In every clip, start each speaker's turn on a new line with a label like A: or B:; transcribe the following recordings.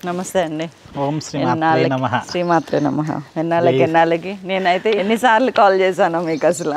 A: నమస్తే అండి
B: ఓం శ్రీ మాత్రే
A: ఎన్నాళ్ళకి
B: నమః
A: శ్రీమాత్రే నమ ఎన్నాళ్ళకి ఎన్నాళ్ళకి నేనైతే ఎన్నిసార్లు కాల్ చేశాను మీకు అసలు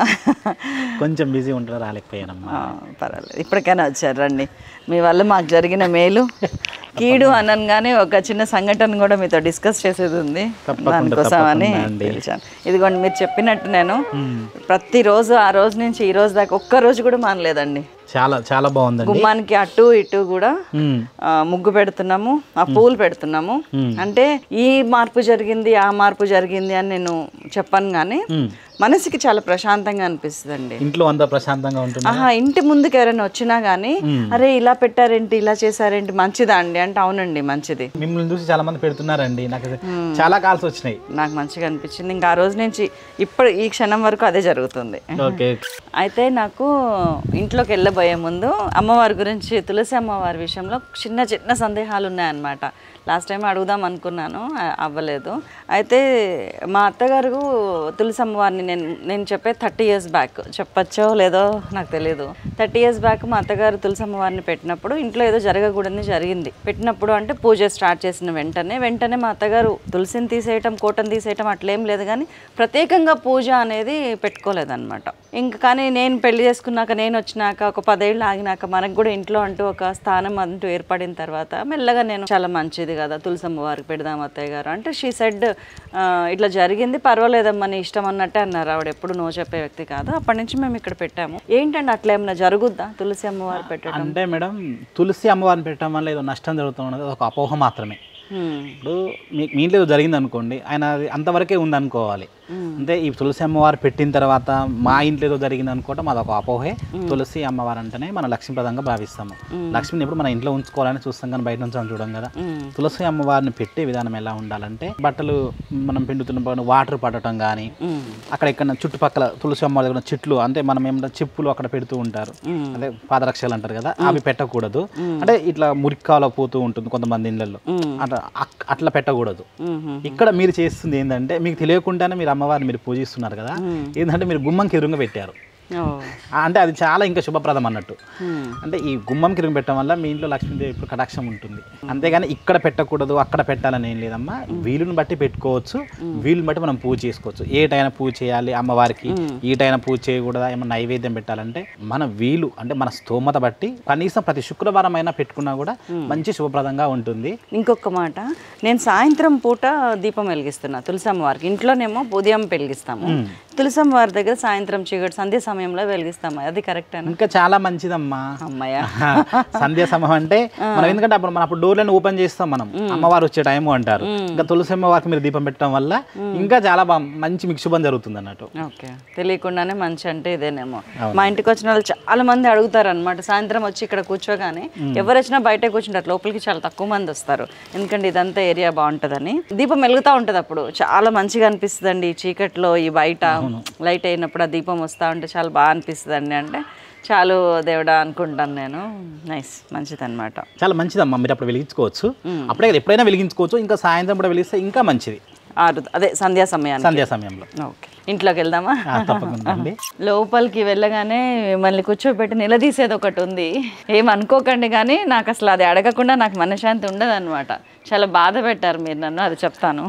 B: కొంచెం బిజీ ఉంటారు రాలేకపోయానమ్మా
A: ఆ, పర్వాలేదు ఇప్పటికైనా వచ్చారు రండి మీ వల్ల మాకు జరిగిన మేలు కీడు అనగానే ఒక చిన్న సంఘటన కూడా మీతో డిస్కస్ చేసేది ఉంది
B: తప్పకుండా,
A: దానికోసం అని
B: తప్పకుండా అండి.
A: పిలిచాను ఇదిగోండి మీరు చెప్పినట్టు నేను ప్రతిరోజు ఆ రోజు నుంచి ఈ రోజు దాకా ఒక్క రోజు కూడా మానలేదండి
B: చాలా చాలా బాగుందండి
A: గుమ్మానికి అటు ఇటు కూడా
B: మ్మ్.
A: ఆ, ముగ్గు పెడుతున్నాము ఆ పూలు పెడుతున్నాము అంటే ఈ మార్పు జరిగింది ఆ మార్పు జరిగింది అని నేను చెప్పను కానీ
B: మ్మ్.
A: మనసుకి చాలా ప్రశాంతంగా అనిపిస్తుందండి
B: ఇంట్లో అంతా ప్రశాంతంగా ఉంటుంది
A: ఆహా ఇంటి ముందుకు ఎవరైనా వచ్చినా గానీ అరే ఇలా పెట్టారేంటి ఇలా చేశారేంటి మంచిదా అండి అంటే అవునండి మంచిది
B: మిమ్మల్ని చూసి చాలా మంది పెడుతున్నారండి నాకు అది చాలా కాల్స్ వచ్చినాయి
A: నాకు మంచిగా అనిపించింది ఇంకా ఆ రోజు నుంచి ఇప్పుడు ఈ క్షణం వరకు అదే జరుగుతుంది
B: ఓకే
A: అయితే నాకు ఇంట్లోకి వెళ్ళబోయే ముందు అమ్మవారి గురించి తులసి అమ్మవారి విషయంలో చిన్న చిన్న సందేహాలు ఉన్నాయన్నమాట లాస్ట్ టైం అడుగుదాం అనుకున్నాను అ- అవ్వలేదు అయితే మా అత్తగారు తులసి అమ్మవారిని నేను నేను చెప్పే థర్టీ ఇయర్స్ బ్యాక్ చెప్పచ్చో లేదో నాకు తెలియదు థర్టీ ఇయర్స్ బ్యాక్ మా అత్తగారు తులసి అమ్మవారిని పెట్టినప్పుడు ఇంట్లో ఏదో జరగకూడని జరిగింది పెట్టినప్పుడు అంటే పూజ స్టార్ట్ చేసిన వెంటనే వెంటనే మా అత్తగారు తులసిని తీసేయటం కోటను తీసేయటం అట్లేం లేదు కానీ ప్రత్యేకంగా పూజ అనేది పెట్టుకోలేదన్నమాట ఇంకా కానీ నేను పెళ్లి చేసుకున్నాక నేను వచ్చినాక ఒక పదేళ్ళు ఆగినాక మనకు కూడా ఇంట్లో అంటూ ఒక స్థానం అంటూ ఏర్పడిన తర్వాత మెల్లగా నేను చాలా మంచిది కదా తులసమ్మ వారికి పెడదాం అత్తయ్య గారు అంటే షీ సెడ్ ఇట్లా జరిగింది పర్వాలేదమ్మా నీ ఇష్టం అన్నట్టే అన్నారు ఆవిడ ఎప్పుడు నో చెప్పే వ్యక్తి కాదు అప్పటి నుంచి మేము ఇక్కడ పెట్టాము ఏంటండి అట్లా ఏమైనా జరుగుద్దా తులసి అమ్మవారు పెట్టడం
B: అంటే మేడం తులసి అమ్మవారిని పెట్టడం వల్ల ఏదో నష్టం జరుగుతున్నది ఒక అపోహ మాత్రమే
A: హ్మ్.
B: ఇప్పుడు మీ మీ ఇంట్లో ఏదో జరిగింది అనుకోండి ఆయన అది అంతవరకే ఉంది అనుకోవాలి అంటే ఈ తులసి అమ్మవారు పెట్టిన తర్వాత మా ఇంట్లో ఏదో జరిగింది అనుకోవటం అదొక అపోహే తులసి అమ్మవారు అంటేనే మనం లక్ష్మీప్రదంగా భావిస్తాము లక్ష్మిని ఎప్పుడు మన ఇంట్లో ఉంచుకోవాలని చూస్తాం కానీ బయట నుంచి మనం చూడం కదా
A: మ్మ్.
B: తులసి అమ్మవారిని పెట్టే విధానం ఎలా ఉండాలంటే బట్టలు మనం పిండుతున్న వాటర్ పడటం కానీ
A: మ్మ్.
B: అక్కడ ఎక్కడ చుట్టుపక్కల తులసి అమ్మవారి దగ్గర ఉన్న చెట్లు అంటే మనం ఏమన్నా చెప్పులు అక్కడ పెడుతూ ఉంటారు అదే పాదరక్షలు అంటారు కదా అవి పెట్టకూడదు అంటే ఇట్లా మురిక్కాలో పోతూ ఉంటుంది కొంతమంది ఇళ్ళల్లో అట్లా అక్- అట్లా పెట్టకూడదు
A: మ్మ్.
B: ఇక్కడ మీరు చేస్తుంది ఏంటంటే మీకు తెలియకుండానే మీరు అమ్మవారిని మీరు పూజిస్తున్నారు కదా ఏంటంటే మీరు గుమ్మంకి ఎదురుగా పెట్టారు
A: ఓ.
B: ఆ, అంటే అది చాలా ఇంకా శుభప్రదం అన్నట్టు
A: మ్మ్.
B: అంటే ఈ గుమ్మంకి ఎదురుగా పెట్టడం వల్ల మీ ఇంట్లో లక్ష్మీదేవి ఇప్పుడు కటాక్షం ఉంటుంది అంతేగాని ఇక్కడ పెట్టకూడదు అక్కడ పెట్టాలని ఏం లేదమ్మా వీలుని బట్టి పెట్టుకోవచ్చు వీలుని బట్టి మనం పూజ చేసుకోవచ్చు ఏ టైం పూజ చేయాలి అమ్మవారికి ఈ టైం పూజ చేయకూడదా ఏమన్నా నైవేద్యం పెట్టాలంటే మన వీలు అంటే మన స్తోమత బట్టి కనీసం ప్రతి శుక్రవారం అయినా పెట్టుకున్నా కూడా మంచి శుభప్రదంగా ఉంటుంది
A: ఇంకొక మాట నేను సాయంత్రం పూట దీపం వెలిగిస్తున్నా తులసమ్మ వారికి ఇంట్లోనేమో ఉదయం వెలిగిస్తాము తులసమ్మ వారి దగ్గర సాయంత్రం చీకటి సంధ్య సమయంలో వెలిగిస్తాము అది కరెక్ట్ అని
B: ఇంకా చాలా మంచిదమ్మా
A: అమ్మయ్య
B: సంధ్యా సమయం అంటే మనం ఎందుకంటే అప్పుడు మనం అప్పుడు డోర్లను ఓపెన్ చేస్తాం మనం అమ్మవారు వచ్చే టైము అంటారు ఇంకా తులసి అమ్మవారికి మీరు దీపం పెట్టడం వల్ల ఇంకా చాలా బాగా మంచి మీకు శుభం జరుగుతుంది అన్నట్టు
A: ఓకే తెలియకుండానే మంచి అంటే ఇదేనేమో మా ఇంటికి వచ్చిన వాళ్ళు చాలా మంది అడుగుతారు అనమాట సాయంత్రం వచ్చి ఇక్కడ కూర్చోగానే ఎవరు వచ్చినా బయట కూర్చుంటారు లోపలికి చాలా తక్కువ మంది వస్తారు ఎందుకంటే ఇదంతా ఏరియా బాగుంటుందని దీపం వెలుగుతూ ఉంటుంది అప్పుడు చాలా మంచిగా అనిపిస్తుందండి ఈ చీకట్లో ఈ బయట లైట్ అయినప్పుడు ఆ దీపం వస్తూ ఉంటే చాలా బాగా అనిపిస్తుందండి అంటే చాలు దేవుడా అనుకుంటాను నేను నైస్ మంచిదన్నమాట
B: చాలా మంచిదమ్మా మీరు అప్పుడు వెలిగించుకోవచ్చు అప్పుడే కదా ఎప్పుడైనా వెలిగించుకోవచ్చు ఇంకా సాయంత్రం కూడా వెలిగిస్తే ఇంకా మంచిది
A: ఆరు అదే సంధ్యా సమయానికి
B: సంధ్యా సమయంలో
A: ఓకే ఇంట్లోకి వెళ్దామా
B: ఆ, తప్పకుండా అండి
A: లోపలికి వెళ్ళగానే మళ్ళీ కూర్చోబెట్టి నిలదీసేది ఒకటి ఉంది ఏం అనుకోకండి కానీ నాకు అసలు అది అడగకుండా నాకు మనశ్శాంతి ఉండదు అనమాట చాలా బాధ పెట్టారు మీరు నన్ను అది చెప్తాను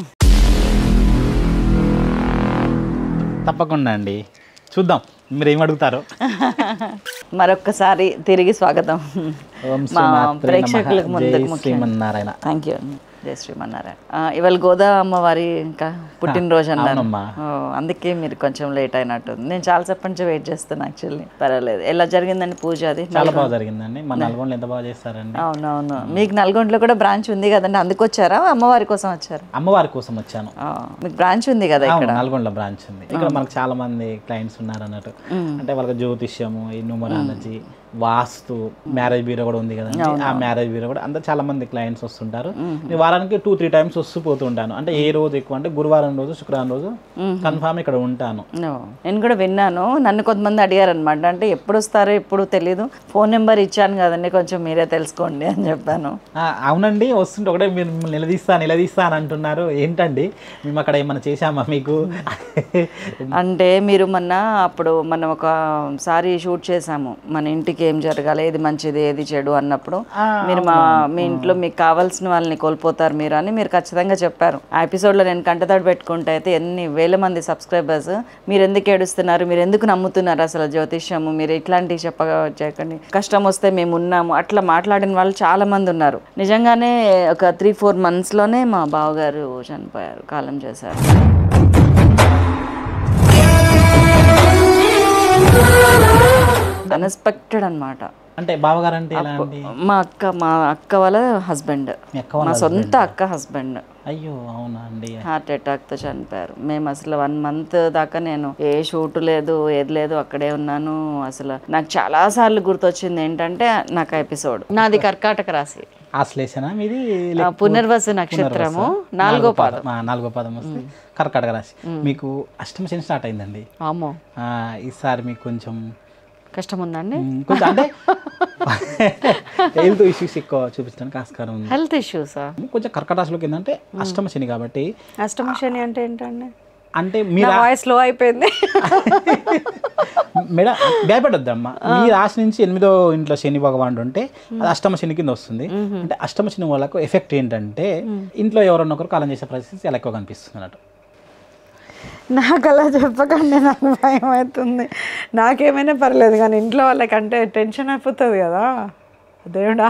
B: తప్పకుండా అండి చూద్దాం మీరు ఏం అడుగుతారో
A: మరొక్కసారి తిరిగి స్వాగతం
B: ఓం
A: మా
B: శ్రీమాత్రే
A: ప్రేక్షకులకు
B: నమః.
A: ముందుకు
B: జై
A: ముఖ్యంగా
B: శ్రీమన్నారాయణ
A: థ్యాంక్ యూ జై శ్రీమన్నారాయణ ఆ, ఇవాళ గోదా అమ్మవారి ఇంకా పుట్టినరోజు అన్నారు
B: అవునమ్మా.
A: ఓ, అందుకే మీరు కొంచెం లేట్ అయినట్టుంది నేను చాలా సేపటి నుంచి వెయిట్ చేస్తాను యాక్చువల్లీ పర్వాలేదు ఎలా జరిగిందండి పూజ అది
B: చాలా బాగా జరిగిందండి మా నల్గొండలో ఎంత బాగా చేస్తారండి
A: అవునవును మీకు నల్గొండలో కూడా బ్రాంచ్ ఉంది కదండి అందుకు వచ్చారా అమ్మవారి కోసం వచ్చారు
B: అమ్మవారి కోసం వచ్చాను
A: ఆ, మీకు బ్రాంచ్ ఉంది కదా ఇక్కడ
B: అవును, నల్గొండలో బ్రాంచ్ ఉంది ఇక్కడ మనకు చాలా మంది క్లయింట్స్ ఉన్నారు అన్నట్టు అంటే వాళ్ళకి జ్యోతిష్యము ఈ న్యూమరాలజీ వాస్తు మ్యారేజ్ బ్యూరో కూడా ఉంది కదండి ఆ మ్యారేజ్ బ్యూరో కూడా అంతా చాలా మంది క్లయింట్స్ వస్తుంటారు నేను వారానికి టూ త్రీ టైమ్స్ వస్తూ పోతూ ఉంటాను అంటే ఏ రోజు ఎక్కువ అంటే గురువారం రోజు శుక్రవారం రోజు కన్ఫామ్ ఇక్కడ ఉంటాను
A: No. నేను కూడా విన్నాను నన్ను కొంతమంది అడిగారు అనమాట అంటే ఎప్పుడు వస్తారో ఎప్పుడు తెలీదు ఫోన్ నెంబర్ ఇచ్చాను కదండి కొంచెం మీరే తెలుసుకోండి అని చెప్పాను
B: ఆ, అవునండి వస్తుంటే ఒకటే మీరు మిమ్మల్ని నిలదీస్తా నిలదీస్తా అని అంటున్నారు ఏంటండి మేము అక్కడ ఏమైనా చేశామా మీకు
A: అంటే మీరు మొన్న అప్పుడు మనం ఒకసారి షూట్ చేసాము మన ఇంటికి మీకు ఏం జరగాలి ఏది మంచిది ఏది చెడు అన్నప్పుడు మీరు మా మీ ఇంట్లో మీకు కావాల్సిన వాళ్ళని కోల్పోతారు మీరు అని మీరు ఖచ్చితంగా చెప్పారు ఆ ఎపిసోడ్లో నేను కంటతడి పెట్టుకుంటే అయితే ఎన్ని వేల మంది సబ్స్క్రైబర్స్ మీరు ఎందుకు ఏడుస్తున్నారు మీరు ఎందుకు నమ్ముతున్నారు అసలు జ్యోతిష్యము మీరు ఇట్లాంటివి చెప్పగా చేయకండి కష్టం వస్తే మేము ఉన్నాము అట్లా మాట్లాడిన వాళ్ళు చాలా మంది ఉన్నారు నిజంగానే ఒక త్రీ ఫోర్ మంత్స్లోనే మా బావగారు చనిపోయారు కాలం చేశారు అన్ఎక్స్పెక్టెడ్ అన్నమాట
B: అంటే బావగారు అంటే ఎలా అండి
A: మా అక్క మా అక్క వాళ్ళ హస్బెండ్
B: మీ అక్క
A: మా సొంత అక్క హస్బెండ్
B: అయ్యో అవునా అండి
A: హార్ట్ అటాక్ తో చనిపోయారు మేము అసలు వన్ మంత్ దాకా నేను ఏ షూట్ లేదు ఏది లేదు అక్కడే ఉన్నాను అసలు నాకు చాలా సార్లు గుర్తొచ్చింది ఏంటంటే నాకు ఎపిసోడ్ నాది కర్కాటక రాశి
B: ఆశ్లేషణ మీది
A: ఆ పునర్వసు నక్షత్రము నాలుగో పాదం
B: ఆ, నాలుగో పాదం వస్తే కర్కాటక రాశి మీకు అష్టమ శని స్టార్ట్ అయిందండి
A: అమ్మో
B: ఆ, ఈసారి మీకు కొంచెం
A: కష్టం ఉందండి
B: ఉమ్, కొంచెం అంటే హెల్త్ ఇష్యూస్ ఎక్కువ చూపించడానికి ఆస్కారం ఉంది
A: హెల్త్ ఇష్యూసా
B: కొంచెం కర్కాటక రాశిలోకి ఏంటంటే అష్టమ శని కాబట్టి
A: అష్టమ శని అంటే ఏంటండి
B: అంటే మీరు
A: నా వాయిస్ లో అయిపోయింది
B: మేడం భయపడొద్దమ్మా మీ రాశి నుంచి ఎనిమిదో ఇంట్లో శని భగవానుడు ఉంటే అది అష్టమ శని కింద వస్తుంది అంటే అష్టమ శని వాళ్ళకు ఎఫెక్ట్ ఏంటంటే ఇంట్లో ఎవరన్నా ఒకరు కాలం చేసే పరిస్థితి చాలా ఎక్కువ కనిపిస్తుంది అన్నట్టు
C: నాకు అలా చెప్పకండి నాకు భయం అవుతుంది నాకేమైనా పర్లేదు కానీ ఇంట్లో వాళ్ళకంటే టెన్షన్ అయిపోతుంది కదా దేవుడా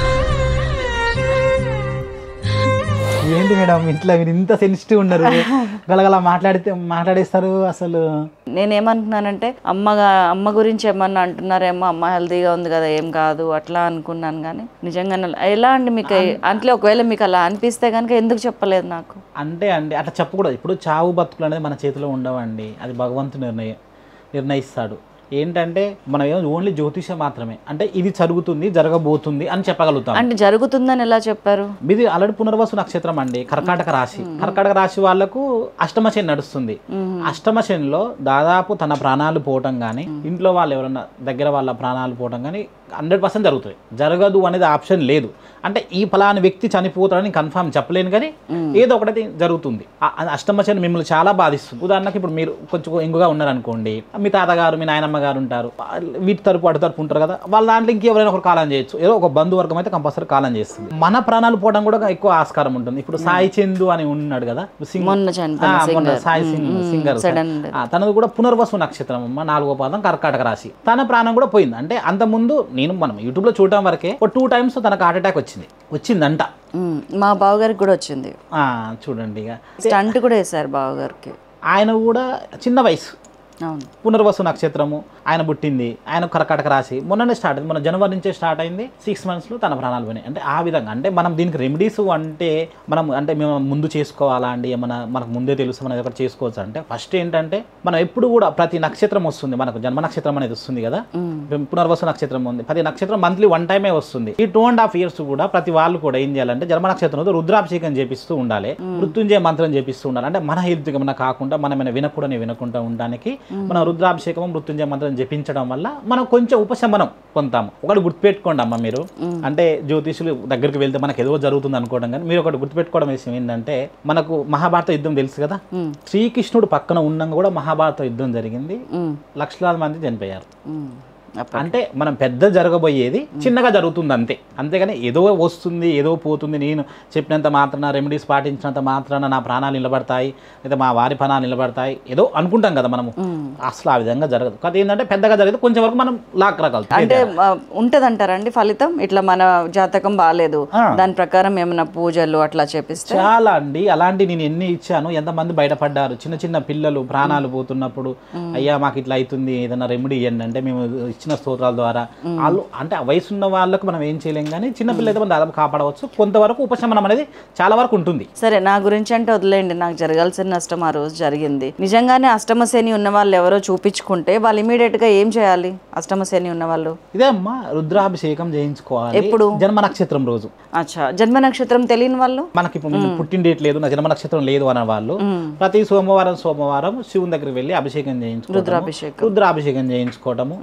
B: ఏంటి మేడం ఇంట్లో మీరు ఇంత సెన్సిటివ్ ఉన్నారు గలగల మాట్లాడితే మాట్లాడేస్తారు అసలు
A: నేనేమంటున్నానంటే అమ్మగా అమ్మ గురించి ఏమన్నా అంటున్నారేమో అమ్మ హెల్తీగా ఉంది కదా ఏం కాదు అట్లా అనుకున్నాను కానీ నిజంగా ఎలా అండి మీకు అంటే ఒకవేళ మీకు అలా అనిపిస్తే కనుక ఎందుకు చెప్పలేదు నాకు
B: అంటే అండి అట్లా చెప్పకూడదు ఇప్పుడు చావు బతుకులు అనేది మన చేతిలో ఉండవండి అది భగవంతుడు నిర్ణయం నిర్ణయిస్తాడు ఏంటంటే మనం ఏమో ఓన్లీ జ్యోతిషం మాత్రమే అంటే ఇది జరుగుతుంది జరగబోతుంది అని చెప్పగలుగుతాం
A: అంటే జరుగుతుందని ఎలా చెప్పారు
B: మీది ఆల్రెడీ పునర్వసు నక్షత్రం అండి కర్కాటక రాశి కర్కాటక రాశి వాళ్ళకు అష్టమ శని నడుస్తుంది అష్టమ శనిలో దాదాపు తన ప్రాణాలు పోవటం కానీ ఇంట్లో వాళ్ళు ఎవరన్నా దగ్గర వాళ్ళ ప్రాణాలు పోవటం కానీ హండ్రెడ్ పర్సెంట్ జరుగుతుంది జరగదు అనేది ఆప్షన్ లేదు అంటే ఈ ఫలాని వ్యక్తి చనిపోతాడని కన్ఫామ్ చెప్పలేను కానీ ఏదో ఒకటి జరుగుతుంది ఆ- ఆ అష్టమ శని మిమ్మల్ని చాలా బాధిస్తుంది ఉదాహరణకి ఇప్పుడు మీరు కొంచెం ఎంగుగా ఉన్నారనుకోండి మీ తాతగారు మీ నాయనమ్మ గారు ఉంటారు వీటి తరపు అటు తరపు ఉంటారు కదా వాళ్ళ దాంట్లో ఇంకెవరైనా ఒకరు కాలం చేయొచ్చు ఏదో ఒక బంధువర్గం అయితే కంపల్సరీ కాలం చేస్తుంది మన ప్రాణాలు పోవడం కూడా ఎక్కువ ఆస్కారం ఉంటుంది ఇప్పుడు సాయి చందు అని ఉన్నాడు కదా సింగ్-
A: మొన్న చనిపోయిన
B: ఆ, మొన్న సాయి సింగ్ సింగర్
A: sudden
B: ఆ, తనది కూడా పునర్వసు నక్షత్రం అమ్మ నాలుగో పాదం కర్కాటక రాశి తన ప్రాణం కూడా పోయింది అంటే అంత ముందు నేను మనం యూట్యూబ్ లో చూడటం వరకే ఒక టూ టైమ్స్ తనకు హార్ట్ అటాక్ వచ్చింది వచ్చిందంట
A: ఉమ్, మా బావగారికి కూడా వచ్చింది
B: ఆ, చూడండి ఇక
A: స్టంట్ కూడా వేశారు బావగారికి
B: ఆయన కూడా చిన్న వయసు
A: అవును
B: పునర్వసు నక్షత్రము ఆయన పుట్టింది ఆయన కర్కాటక రాశి మొన్ననే స్టార్ట్ అయింది మన జనవరి నుంచే స్టార్ట్ అయింది సిక్స్ మంత్స్లో తన ప్రాణాలు పోయినాయి అంటే ఆ విధంగా అంటే మనం దీనికి రెమెడీస్ అంటే మనం అంటే మేము ముందు చేసుకోవాలా అండి ఏమన్నా మనకు ముందే తెలుసు మనం ఒకటి చేసుకోవచ్చు అంటే ఫస్ట్ ఏంటంటే మనం ఎప్పుడు కూడా ప్రతి నక్షత్రం వస్తుంది మనకు జన్మ నక్షత్రం అనేది వస్తుంది కదా పునర్వసు నక్షత్రం ఉంది ప్రతి నక్షత్రం మంత్లీ వన్ టైమే వస్తుంది ఈ టూ అండ్ హాఫ్ ఇయర్స్ కూడా ప్రతి వాళ్ళు కూడా ఏం చేయాలంటే జన్మ నక్షత్రంతో రుద్రాభిషేకం చేపిస్తూ ఉండాలి మృత్యుంజయ మంత్రం చేపిస్తూ ఉండాలి అంటే మన హెల్త్ ఏమైనా కాకుండా మనం ఏమైనా వినకూడని వినకుండా ఉండడానికి మనం రుద్రాభిషేకం మృత్యుంజయ మంత్రం జపించడం వల్ల మనం కొంచెం ఉపశమనం పొందుతాము ఒకటి గుర్తుపెట్టుకోండి అమ్మ మీరు అంటే జ్యోతిషులు దగ్గరికి వెళ్తే మనకు ఏదో జరుగుతుంది అనుకోవడం కానీ మీరు ఒకటి గుర్తుపెట్టుకోవడం విషయం ఏంటంటే మనకు మహాభారత యుద్ధం తెలుసు కదా శ్రీకృష్ణుడు పక్కన ఉన్నాక కూడా మహాభారత యుద్ధం జరిగింది
A: ఉమ్,
B: లక్షలాది మంది చనిపోయారు
A: ఉమ్. అప్ప-
B: అంటే మనం పెద్ద జరగబోయేది చిన్నగా జరుగుతుంది అంతే అంతేగాని ఏదో వస్తుంది ఏదో పోతుంది నేను చెప్పినంత మాత్రాన రెమెడీస్ పాటించినంత మాత్రాన నా ప్రాణాలు నిలబడతాయి లేదా మా వారి ప్రాణాలు నిలబడతాయి ఏదో అనుకుంటాం కదా మనము అసలు ఆ విధంగా జరగదు కాదు ఏంటంటే పెద్దగా జరిగితే కొంచెం వరకు మనం లాక్ రకాలు
A: అంటే ఉంటది అంటారండి ఫలితం ఇట్లా మన జాతకం బాగాలేదు
B: ఆ.
A: దాని ప్రకారం ఏమైనా పూజలు అట్లా చేపిస్తే
B: చాలా అండి అలాంటి నేను ఎన్ని ఇచ్చాను ఎంతమంది బయటపడ్డారు చిన్న చిన్న పిల్లలు ప్రాణాలు పోతున్నప్పుడు అయ్యా మాకు ఇట్లా అవుతుంది ఏదైనా రెమెడీ ఇవ్వండి అంటే మేము ఇచ్చిన స్తోత్రాల ద్వారా వాళ్ళు అంటే ఆ వయసు ఉన్న వాళ్ళకు మనం ఏం చేయలేం కానీ చిన్న పిల్లలు అయితే మనం దాదాపు కాపాడవచ్చు కొంతవరకు ఉపశమనం అనేది చాలా వరకు ఉంటుంది
A: సరే నా గురించి అంటే వదిలేండి నాకు జరగాల్సిన నష్టం ఆ రోజు జరిగింది నిజంగానే అష్టమ శని ఉన్న వాళ్ళు ఎవరో చూపించుకుంటే వాళ్ళు ఇమీడియట్ గా ఏం చేయాలి అష్టమ శని ఉన్న వాళ్ళు
B: ఇదే అమ్మా రుద్రాభిషేకం చేయించుకోవాలి
A: ఎప్పుడు?
B: జన్మ నక్షత్రం రోజు
A: అచ్చా జన్మ నక్షత్రం తెలియని వాళ్ళు
B: మనకి ఇప్పుడు పుట్టిన డేట్ లేదు నా జన్మ నక్షత్రం లేదు అనే వాళ్ళు ప్రతి సోమవారం సోమవారం శివుని దగ్గరికి వెళ్ళి అభిషేకం చేయించుకోవడం
A: రుద్రాభిషేకం.
B: రుద్రాభిషేకం చేయించుకోవటము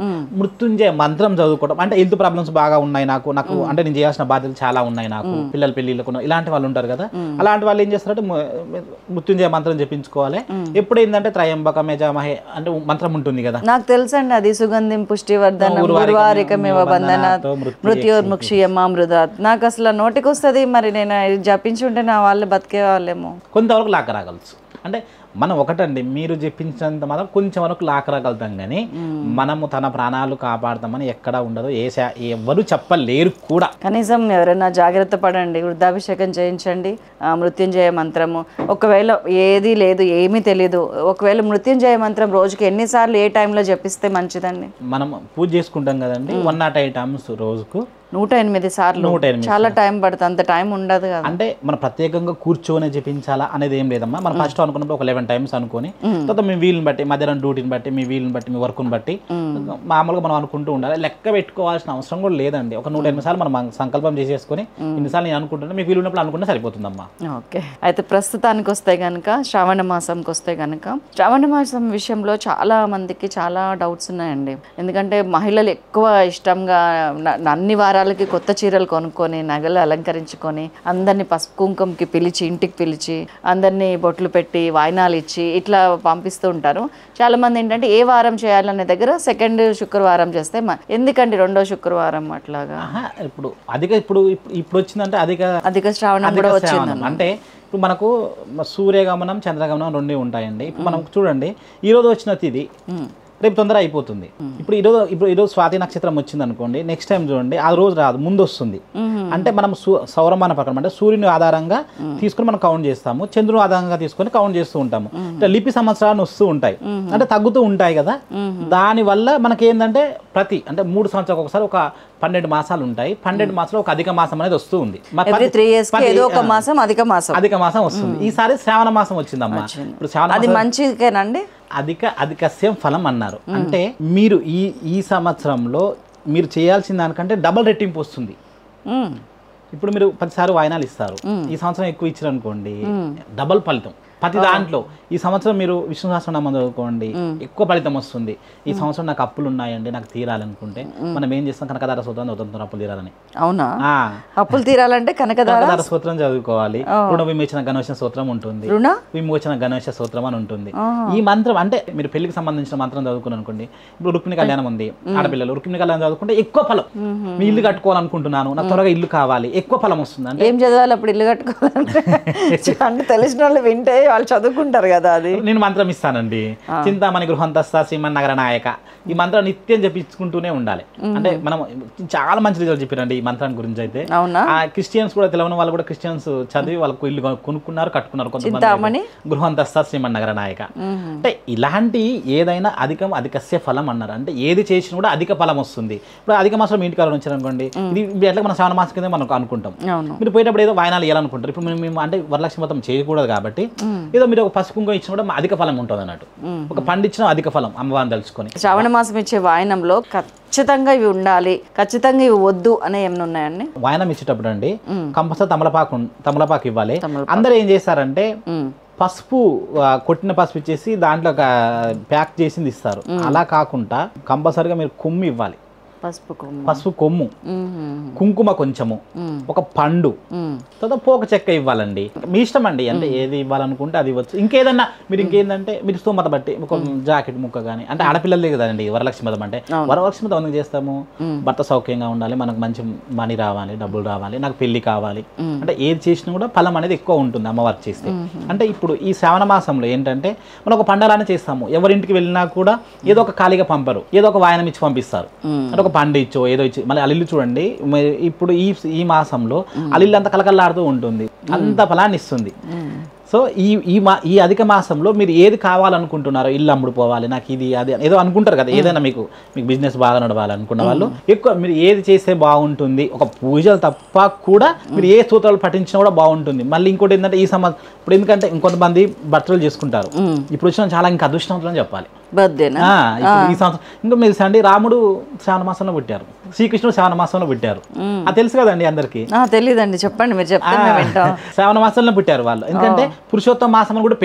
B: మృత్యుంజయ మంత్రం చదువుకోవడం అంటే హెల్త్ ప్రాబ్లమ్స్ బాగా ఉన్నాయి నాకు నాకు అంటే నేను చేయాల్సిన బాధ్యతలు చాలా ఉన్నాయి నాకు పిల్లల పెళ్ళిళ్ళకు ఇలాంటి వాళ్ళు ఉంటారు కదా అలాంటి వాళ్ళు ఏం చేస్తారంటే ము- మృత్యుంజయ మంత్రం చెప్పించుకోవాలి ఎప్పుడు ఏంటంటే త్రయంబక మేజామహే అంటే మంత్రం ఉంటుంది కదా
A: నాకు తెలుసండి అది సుగంధిం పుష్టివర్ధనం ఉర్వారికమేవ బంధనాత్ మృత్యోర్ముక్షియమా మృదాత్ నాకు అసలు నోటికి వస్తుంది మరి నేను ఇది జపించి ఉంటే నా వాళ్ళు బతికే వాళ్ళేమో
B: కొంతవరకు లాక్ రాగలచ్చు అంటే మనం ఒకటండి మీరు చెప్పించినంత మాత్రం కొంచెం వరకు లాక్ రాగలుగుతాం కానీ మనము తన ప్రాణాలు కాపాడతామని ఎక్కడ ఉండదు ఏ శా- ఎవరు చెప్పలేరు కూడా
A: కనీసం ఎవరైనా జాగ్రత్త పడండి వృద్ధాభిషేకం చేయించండి ఆ, మృత్యుంజయ మంత్రము ఒకవేళ ఏది లేదు ఏమీ తెలియదు ఒకవేళ మృత్యుంజయ మంత్రం రోజుకి ఎన్నిసార్లు ఏ టైంలో జపిస్తే మంచిదండి
B: మనం పూజ చేసుకుంటాం కదండి వన్ నాట్ ఎయిట్ టైమ్స్ రోజుకు
A: నూట ఎనిమిది సార్లు
B: నూట ఎనిమిది
A: చాలా టైం పడుతుంది అంత టైం ఉండదు కదా
B: అంటే మనం ప్రత్యేకంగా కూర్చొని జపించాలా అనేది ఏం లేదమ్మా మనం ఫస్ట్ అనుకున్నప్పుడు ఒక లెవెన్ టైమ్స్ అనుకొని తర్వాత మీ వీలుని బట్టి మధ్యాహ్నం డ్యూటీని బట్టి మీ వీలుని బట్టి మీ వర్క్ని బట్టి మామూలుగా మనం అనుకుంటూ ఉండాలి లెక్క పెట్టుకోవాల్సిన అవసరం కూడా లేదండి ఒక నూట ఎనిమిది సార్లు మనం సంకల్పం చేసేసుకొని ఇన్నిసార్లు నేను అనుకుంటున్నా మీకు వీలు ఉన్నప్పుడు అనుకుంటే సరిపోతుందమ్మా
A: ఓకే అయితే ప్రస్తుతానికి వస్తే కనుక శ్రావణ మాసంకి వస్తే కనుక శ్రావణ మాసం విషయంలో చాలా మందికి చాలా డౌట్స్ ఉన్నాయండి ఎందుకంటే మహిళలు ఎక్కువ ఇష్టంగా న- అన్ని వారాలకి కొత్త చీరలు కొనుక్కొని నగలు అలంకరించుకొని అందరినీ పసుపు కుంకుమకి పిలిచి ఇంటికి పిలిచి అందరినీ బొట్లు పెట్టి వాయినాలు ఇచ్చి ఇట్లా పంపిస్తూ ఉంటారు చాలా మంది ఏంటంటే ఏ వారం చేయాలనే దగ్గర సెకండ్ శుక్రవారం చేస్తే మ- ఎందుకండి రెండో శుక్రవారం అట్లాగా
B: ఆహా, ఇప్పుడు అధిక ఇప్పుడు ఇప్పుడు- ఇప్పుడు వచ్చిందంటే అధిక
A: అధిక శ్రావణం
B: అధిక
A: కూడా వచ్చింది
B: శ్రావణం. అంటే ఇప్పుడు మనకు సూర్యగమనం చంద్రగమనం రెండే ఉంటాయండి ఇప్పుడు మనం చూడండి ఈ రోజు వచ్చిన తిది రేపు తొందర అయిపోతుంది ఇప్పుడు ఈరోజు ఇప్పుడు ఈరోజు స్వాతి నక్షత్రం వచ్చింది అనుకోండి నెక్స్ట్ టైం చూడండి ఆ రోజు రాదు ముందు వస్తుంది అంటే మనం సు- సౌరమాన ప్రకారం అంటే సూర్యుని ఆధారంగా తీసుకొని మనం కౌంట్ చేస్తాము చంద్రుని ఆధారంగా తీసుకొని కౌంట్ చేస్తూ ఉంటాము ఇట్లా లిపి సంవత్సరాలు వస్తూ ఉంటాయి అంటే తగ్గుతూ ఉంటాయి కదా దాని వల్ల మనకి ఏంటంటే ప్రతి అంటే మూడు సంవత్సరాలకు ఒకసారి ఒక పన్నెండు మాసాలు ఉంటాయి పన్నెండు మాసాలు ఒక అధిక మాసం అనేది వస్తూ ఉంది మా
A: ఎవ్రీ
B: ప్రతి-
A: త్రీ ఇయర్స్ కి
B: ప్రతి-
A: ఏదో ఒక మాసం అధిక మాసం
B: అధిక మాసం వస్తుంది ఈసారి శ్రావణ మాసం వచ్చిందమ్మా ఇప్పుడు శ్రావణ
A: అది
B: మాసం
A: మంచిదేనండి
B: అధిక అధికస్యం ఫలం అన్నారు అంటే మీరు ఈ ఈ సంవత్సరంలో మీరు చేయాల్సిన దానికంటే డబల్ రెట్టింపు వస్తుంది
A: మ్మ్.
B: ఇప్పుడు మీరు పదిసారి వాయినాలు ఇస్తారు ఈ సంవత్సరం ఎక్కువ ఇచ్చారు అనుకోండి డబల్ ఫలితం ప్రతి దాంట్లో ఈ సంవత్సరం మీరు విష్ణు సహస్రనామం చదువుకోండి ఎక్కువ ఫలితం వస్తుంది ఈ సంవత్సరం నాకు అప్పులు ఉన్నాయండి నాకు తీరాలనుకుంటే మనం ఏం చేస్తాం కనకదార సూత్రం చదువుతాం అప్పులు తీరాలని
A: అవునా
B: ఆ,
A: అప్పులు తీరాలంటే కనకదార
B: కనకదార సూత్రం చదువుకోవాలి రుణ విమోచన గణేష సూత్రం ఉంటుంది
A: రుణ
B: విమోచన గణేష సూత్రం అని ఉంటుంది ఈ మంత్రం అంటే మీరు పెళ్లికి సంబంధించిన మంత్రం చదువుకుని అనుకోండి ఇప్పుడు రుక్మిణి కళ్యాణం ఉంది ఆడపిల్లలు రుక్మిణి కళ్యాణం చదువుకుంటే ఎక్కువ ఫలం మీ ఇల్లు కట్టుకోవాలనుకుంటున్నాను నాకు త్వరగా ఇల్లు కావాలి ఎక్కువ ఫలం వస్తుంది అంటే
A: ఏం చదవాలి అప్పుడు ఇల్లు కట్టుకోవాలంటే అంటే తెలిసిన వాళ్ళు వింటే వాళ్ళు చదువుకుంటారు కదా అది
B: నేను మంత్రం ఇస్తానండి చింతామణి గృహంతస్థ శ్రీమన్ నగర నాయక ఈ మంత్రం నిత్యం చెప్పించుకుంటూనే ఉండాలి అంటే మనం చాలా మంచి రిజల్ట్ చెప్పారండి ఈ మంత్రాన్ని గురించి అయితే
A: అవునా
B: ఆ క్రిస్టియన్స్ కూడా తెలియని వాళ్ళు కూడా క్రిస్టియన్స్ చదివి వాళ్ళకు ఇల్లు కొను- కొనుక్కున్నారు కట్టుకున్నారు కొంతమంది
A: చింతామణి?
B: అయితే. గృహంతస్థ శ్రీమన్ నగర నాయక అంటే ఇలాంటి ఏదైనా అధికం అధికస్య ఫలం అన్నారు అంటే ఏది చేసినా కూడా అధిక ఫలం వస్తుంది ఇప్పుడు అధిక మాసం మీ ఇంటికి ఎవరైనా వచ్చారనుకోండి ఇది ఇది ఎట్లా మన శ్రావణ మాసం కింద మనం అనుకుంటాం
A: అవును
B: మీరు పోయేటప్పుడు ఏదో వాయనాలు వేయాలనుకుంటారు ఇప్పుడు మేము- మేము అంటే వరలక్ష్మి వ్రతం చేయకూడదు కాబట్టి ఏదో మీరు ఒక పసుపు కుంకుమ ఇచ్చిన కూడా అధిక ఫలం ఉంటుంది అన్నట్టు ఒక పండు ఇచ్చిన అధిక ఫలం అమ్మవారిని తెలుసుకొని
A: శ్రావణ మాసం ఇచ్చే వాయనంలో ఖచ్చితంగా ఇవి ఉండాలి ఖచ్చితంగా ఇవి వద్దు అనే ఏమైనా ఉన్నాయండి
B: వాయనం ఇచ్చేటప్పుడు అండి కంపల్సరీ తమలపాకు ఉం- తమలపాకు ఇవ్వాలి అందరూ ఏం చేస్తారంటే
A: మ్మ్.
B: పసుపు ఆ, కొట్టిన పసుపు ఇచ్చేసి దాంట్లో ఒక ప్యాక్ చేసింది ఇస్తారు అలా కాకుండా కంపల్సరీగా మీరు కొమ్ము ఇవ్వాలి
A: పసుపు కొమ్ము
B: పసుపు కొమ్ము
A: మ్మ్.
B: కుంకుమ కొంచెము ఒక పండు
A: మ్మ్.
B: తర్వాత పోక చెక్క ఇవ్వాలండి మీ ఇష్టం అండి అంటే ఏది ఇవ్వాలనుకుంటే అది ఇవ్వచ్చు ఇంకేదన్నా మీరు ఇంకేందంటే మీరు స్తోమత బట్టి ఒక జాకెట్ ముక్క కానీ అంటే ఆడపిల్లలే కదండి వరలక్ష్మి మతం అంటే వరలక్ష్మి మతం ఎందుకు చేస్తాము భర్త సౌఖ్యంగా ఉండాలి మనకు మంచి మనీ రావాలి డబ్బులు రావాలి నాకు పెళ్లి కావాలి అంటే ఏది చేసినా కూడా ఫలం అనేది ఎక్కువ ఉంటుంది అమ్మవారికి చేస్తే అంటే ఇప్పుడు ఈ శ్రావణ మాసంలో ఏంటంటే మనం ఒక పండలానే చేస్తాము ఎవరింటికి వెళ్ళినా కూడా ఏదో ఒక ఖాళీగా పంపరు ఏదో ఒక వాయనం ఇచ్చి పంపిస్తారు అంటే ఒక పండు ఇచ్చో ఏదో ఇచ్చి మళ్ళీ అల్లిల్లు చూడండి మరి ఇప్పుడు ఈ ఈ మాసంలో అల్లిల్లు అంతా కలకల్లాడుతూ ఉంటుంది అంత ఫలాన్ని ఇస్తుంది సో ఈ ఈ మా ఈ అధిక మాసంలో మీరు ఏది కావాలనుకుంటున్నారో ఇల్లు అమ్ముడు పోవాలి నాకు ఇది అది ఏదో అనుకుంటారు కదా ఏదైనా మీకు మీకు బిజినెస్ బాగా నడవాలి అనుకున్న వాళ్ళు ఎక్కువ మీరు ఏది చేస్తే బాగుంటుంది ఒక పూజలు తప్ప కూడా మీరు ఏ సూత్రాలు పఠించినా కూడా బాగుంటుంది మళ్ళీ ఇంకోటి ఏంటంటే ఈ సంవత్సరం ఇప్పుడు ఎందుకంటే ఇంకొంతమంది బట్టలు చేసుకుంటారు ఇప్పుడు వచ్చిన చాలా ఇంకా అదృష్టవంతులు అని చెప్పాలి
A: బర్త్డేనా
B: ఆ, ఇప్పుడు ఈ సంవత్సరం ఇంకా మీరు అండి రాముడు శ్రావణ మాసంలో పుట్టారు శ్రీకృష్ణుడు శ్రావణ మాసంలో పుట్టారు అది తెలుసు కదండి అందరికి
A: తెలీదండి చెప్పండి మీరు చెప్తే మేము వింటాం
B: శ్రావణ మాసంలో పుట్టారు వాళ్ళు ఎందుకంటే పురుషోత్తమ మాసం అని కూడా పేరు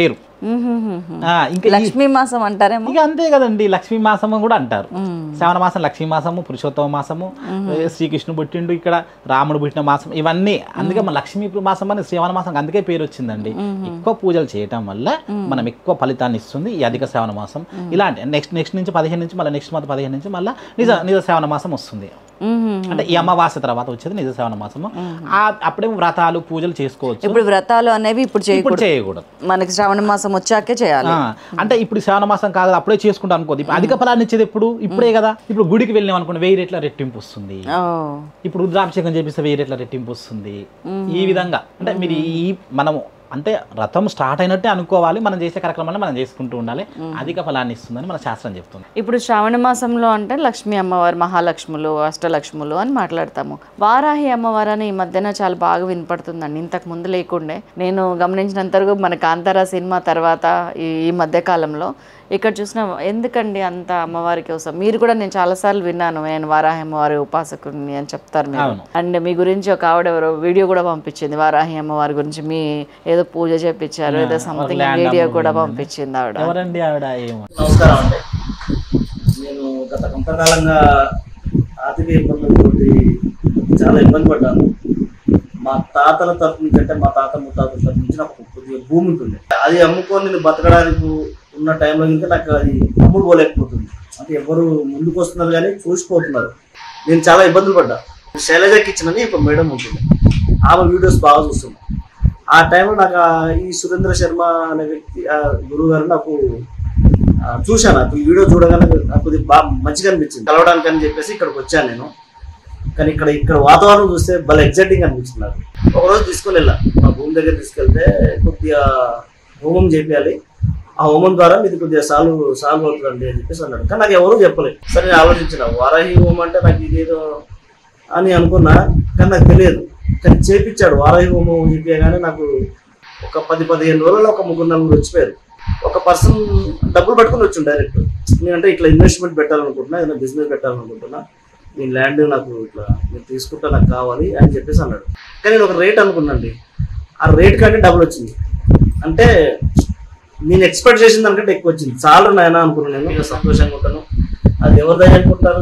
B: ఆ, ఇంకా ఈ-
A: లక్ష్మీ మాసం అంటారేమో
B: ఇక అంతే కదండి లక్ష్మీ మాసము కూడా అంటారు శ్రావణ మాసం లక్ష్మీ మాసము పురుషోత్తమ మాసము ఏ, శ్రీకృష్ణుడు పుట్టిండు ఇక్కడ రాముడు పుట్టిన మాసం ఇవన్నీ అందుకే మన లక్ష్మీ మాసం అని శ్రావణ మాసం అందుకే పేరు వచ్చిందండి ఎక్కువ పూజలు చేయటం వల్ల మనం ఎక్కువ ఫలితాన్ని ఇస్తుంది ఈ అధిక శ్రావణ మాసం ఇలాంటి నెక్స్ట్ నెక్స్ట్ నుంచి పదిహేను నుంచి మళ్ళీ నెక్స్ట్ మంత్ పదిహేను నుంచి మళ్ళీ నిజ నిజ శ్రావణ మాసం వస్తుంది అంటే ఈ అమావాస్య తర్వాత వచ్చేది నిజ శ్రావణ మాసము ఆ అప్పుడేమో వ్రతాలు పూజలు చేసుకోవచ్చు
A: ఇప్పుడు వ్రతాలు అనేవి ఇప్పుడు
B: ఇప్పుడు
A: చేయకూడదు
B: చేయకూడదు
A: మనకి శ్రావణ మాసం వచ్చాకే చేయాలి
B: ఆ, అంటే ఇప్పుడు శ్రావణ మాసం కాదు అప్పుడే చేసుకుంటాం అనుకోదు ఇప్పుడు అధిక ఫలాన్ని ఇచ్చేది ఎప్పుడు ఇప్పుడే కదా ఇప్పుడు గుడికి వెళ్ళాం అనుకోండి వెయ్యి రెట్ల రెట్టింపు వస్తుంది
A: ఓ
B: ఇప్పుడు రుద్రాభిషేకం చేపిస్తే వెయ్యి రెట్ల రెట్టింపు వస్తుంది ఈ విధంగా అంటే మీరు ఈ మనము అంటే రథం స్టార్ట్ అయినట్టే అనుకోవాలి మనం చేసే కార్యక్రమాన్ని మనం చేసుకుంటూ ఉండాలి అధిక ఫలాన్ని ఇస్తుందని మన శాస్త్రం చెప్తుంది
A: ఇప్పుడు శ్రావణ మాసంలో అంటే లక్ష్మీ అమ్మవారు మహాలక్ష్ములు అష్టలక్ష్ములు అని మాట్లాడతాము వారాహి అమ్మవారు అని ఈ మధ్యన చాలా బాగా వినపడుతుందండి ఇంతకు ముందు లేకుండే నేను గమనించినంత వరకు మన కాంతారా సినిమా తర్వాత ఈ ఈ మధ్య కాలంలో ఇక్కడ చూసిన ఎందుకండి అంత అమ్మవారికి అవసరం మీరు కూడా నేను చాలాసార్లు విన్నాను నేను వారాహి అమ్మవారి ఉపాసకుడిని అని చెప్తారు మీరు
B: అవును.
A: అండ్ మీ గురించి ఒక ఆవిడ ఎవరో వీడియో కూడా పంపించింది వారాహి అమ్మవారి గురించి మీ ఏదో పూజ చేపించారు ఏదో సంథింగ్
B: land
A: వీడియో
B: అమ్మ
A: కూడా
B: ఉంది.
A: పంపించింది ఆవిడ
B: ఎవరండి ఆవిడ ఏమో
D: నమస్కారం అండి నేను గత కొంతకాలంగా ఆర్థిక ఇబ్బందులతో చాలా ఇబ్బంది పడ్డాను మా తాతల తరపు నుంచి అంటే మా తాత ముత్తాతల తరపు నుంచి నాకు కొద్దిగా భూమి ఉంటుంది అది అమ్ముకొని నేను బతకడానికి ఉన్న టైంలో ఇంకా నాకు అది అమ్ముడుకోలేకపోతుంది అంటే ఎవరు ముందుకు వస్తున్నారు కానీ చూసిపోతున్నారు నేను చాలా ఇబ్బందులు పడ్డా శైలజ కిచెన్ అని ఒక మేడం ఉంటుంది ఆమె వీడియోస్ బాగా చూస్తుంది ఆ టైంలో నాకు ఆ ఈ సురేంద్ర శర్మ అనే వ్యక్తి ఆ గురువు గారు నాకు ఆ, చూశాను అతను వీడియో చూడగానే నాకు కొద్దిగా బాగా మంచిగా అనిపించింది కలవడానికి అని చెప్పేసి ఇక్కడికి వచ్చాను నేను కానీ ఇక్కడ ఇక్కడ వాతావరణం చూస్తే భలే ఎగ్జైటింగ్ అనిపించింది నాకు ఒక రోజు తీసుకొని వెళ్ళా మా భూమి దగ్గర తీసుకెళ్తే కొద్దిగా హోమం చేయాలి ఆ హోమం ద్వారా మీది కొద్దిగా సాల్వ్ సాల్వ్ అవుతుందండి అని చెప్పేసి అన్నాడు కానీ నాకు ఎవరూ చెప్పలేదు సరే నేను ఆలోచించిన వారాహి హోమం అంటే నాకు ఇదేదో అని అనుకున్నా కానీ నాకు తెలియదు కానీ చేపించాడు వారాహి హోమం చేపించగానే నాకు ఒక పది పదిహేను రోజుల్లో ఒక ముగ్గురు నలుగురు వచ్చిపోయారు ఒక పర్సన్ డబ్బులు పట్టుకొని వచ్చి డైరెక్ట్ నేనంటే ఇట్లా ఇన్వెస్ట్మెంట్ పెట్టాలనుకుంటున్నా ఏదైనా బిజినెస్ పెట్టాలనుకుంటున్నా నేను ల్యాండ్ నాకు ఇట్లా నేను తీసుకుంటా నాకు కావాలి అని చెప్పేసి అన్నాడు కానీ నేను ఒక రేట్ అనుకున్నాండి ఆ రేట్ కంటే డబ్బులు వచ్చింది అంటే నేను ఎక్స్పెక్ట్ చేసిన దానికంటే ఎక్కువ వచ్చింది చాలా నాయన అనుకున్నాను నేను ఇక సంతోషంగా ఉంటాను అది ఎవరి దగ్గర అనుకుంటారు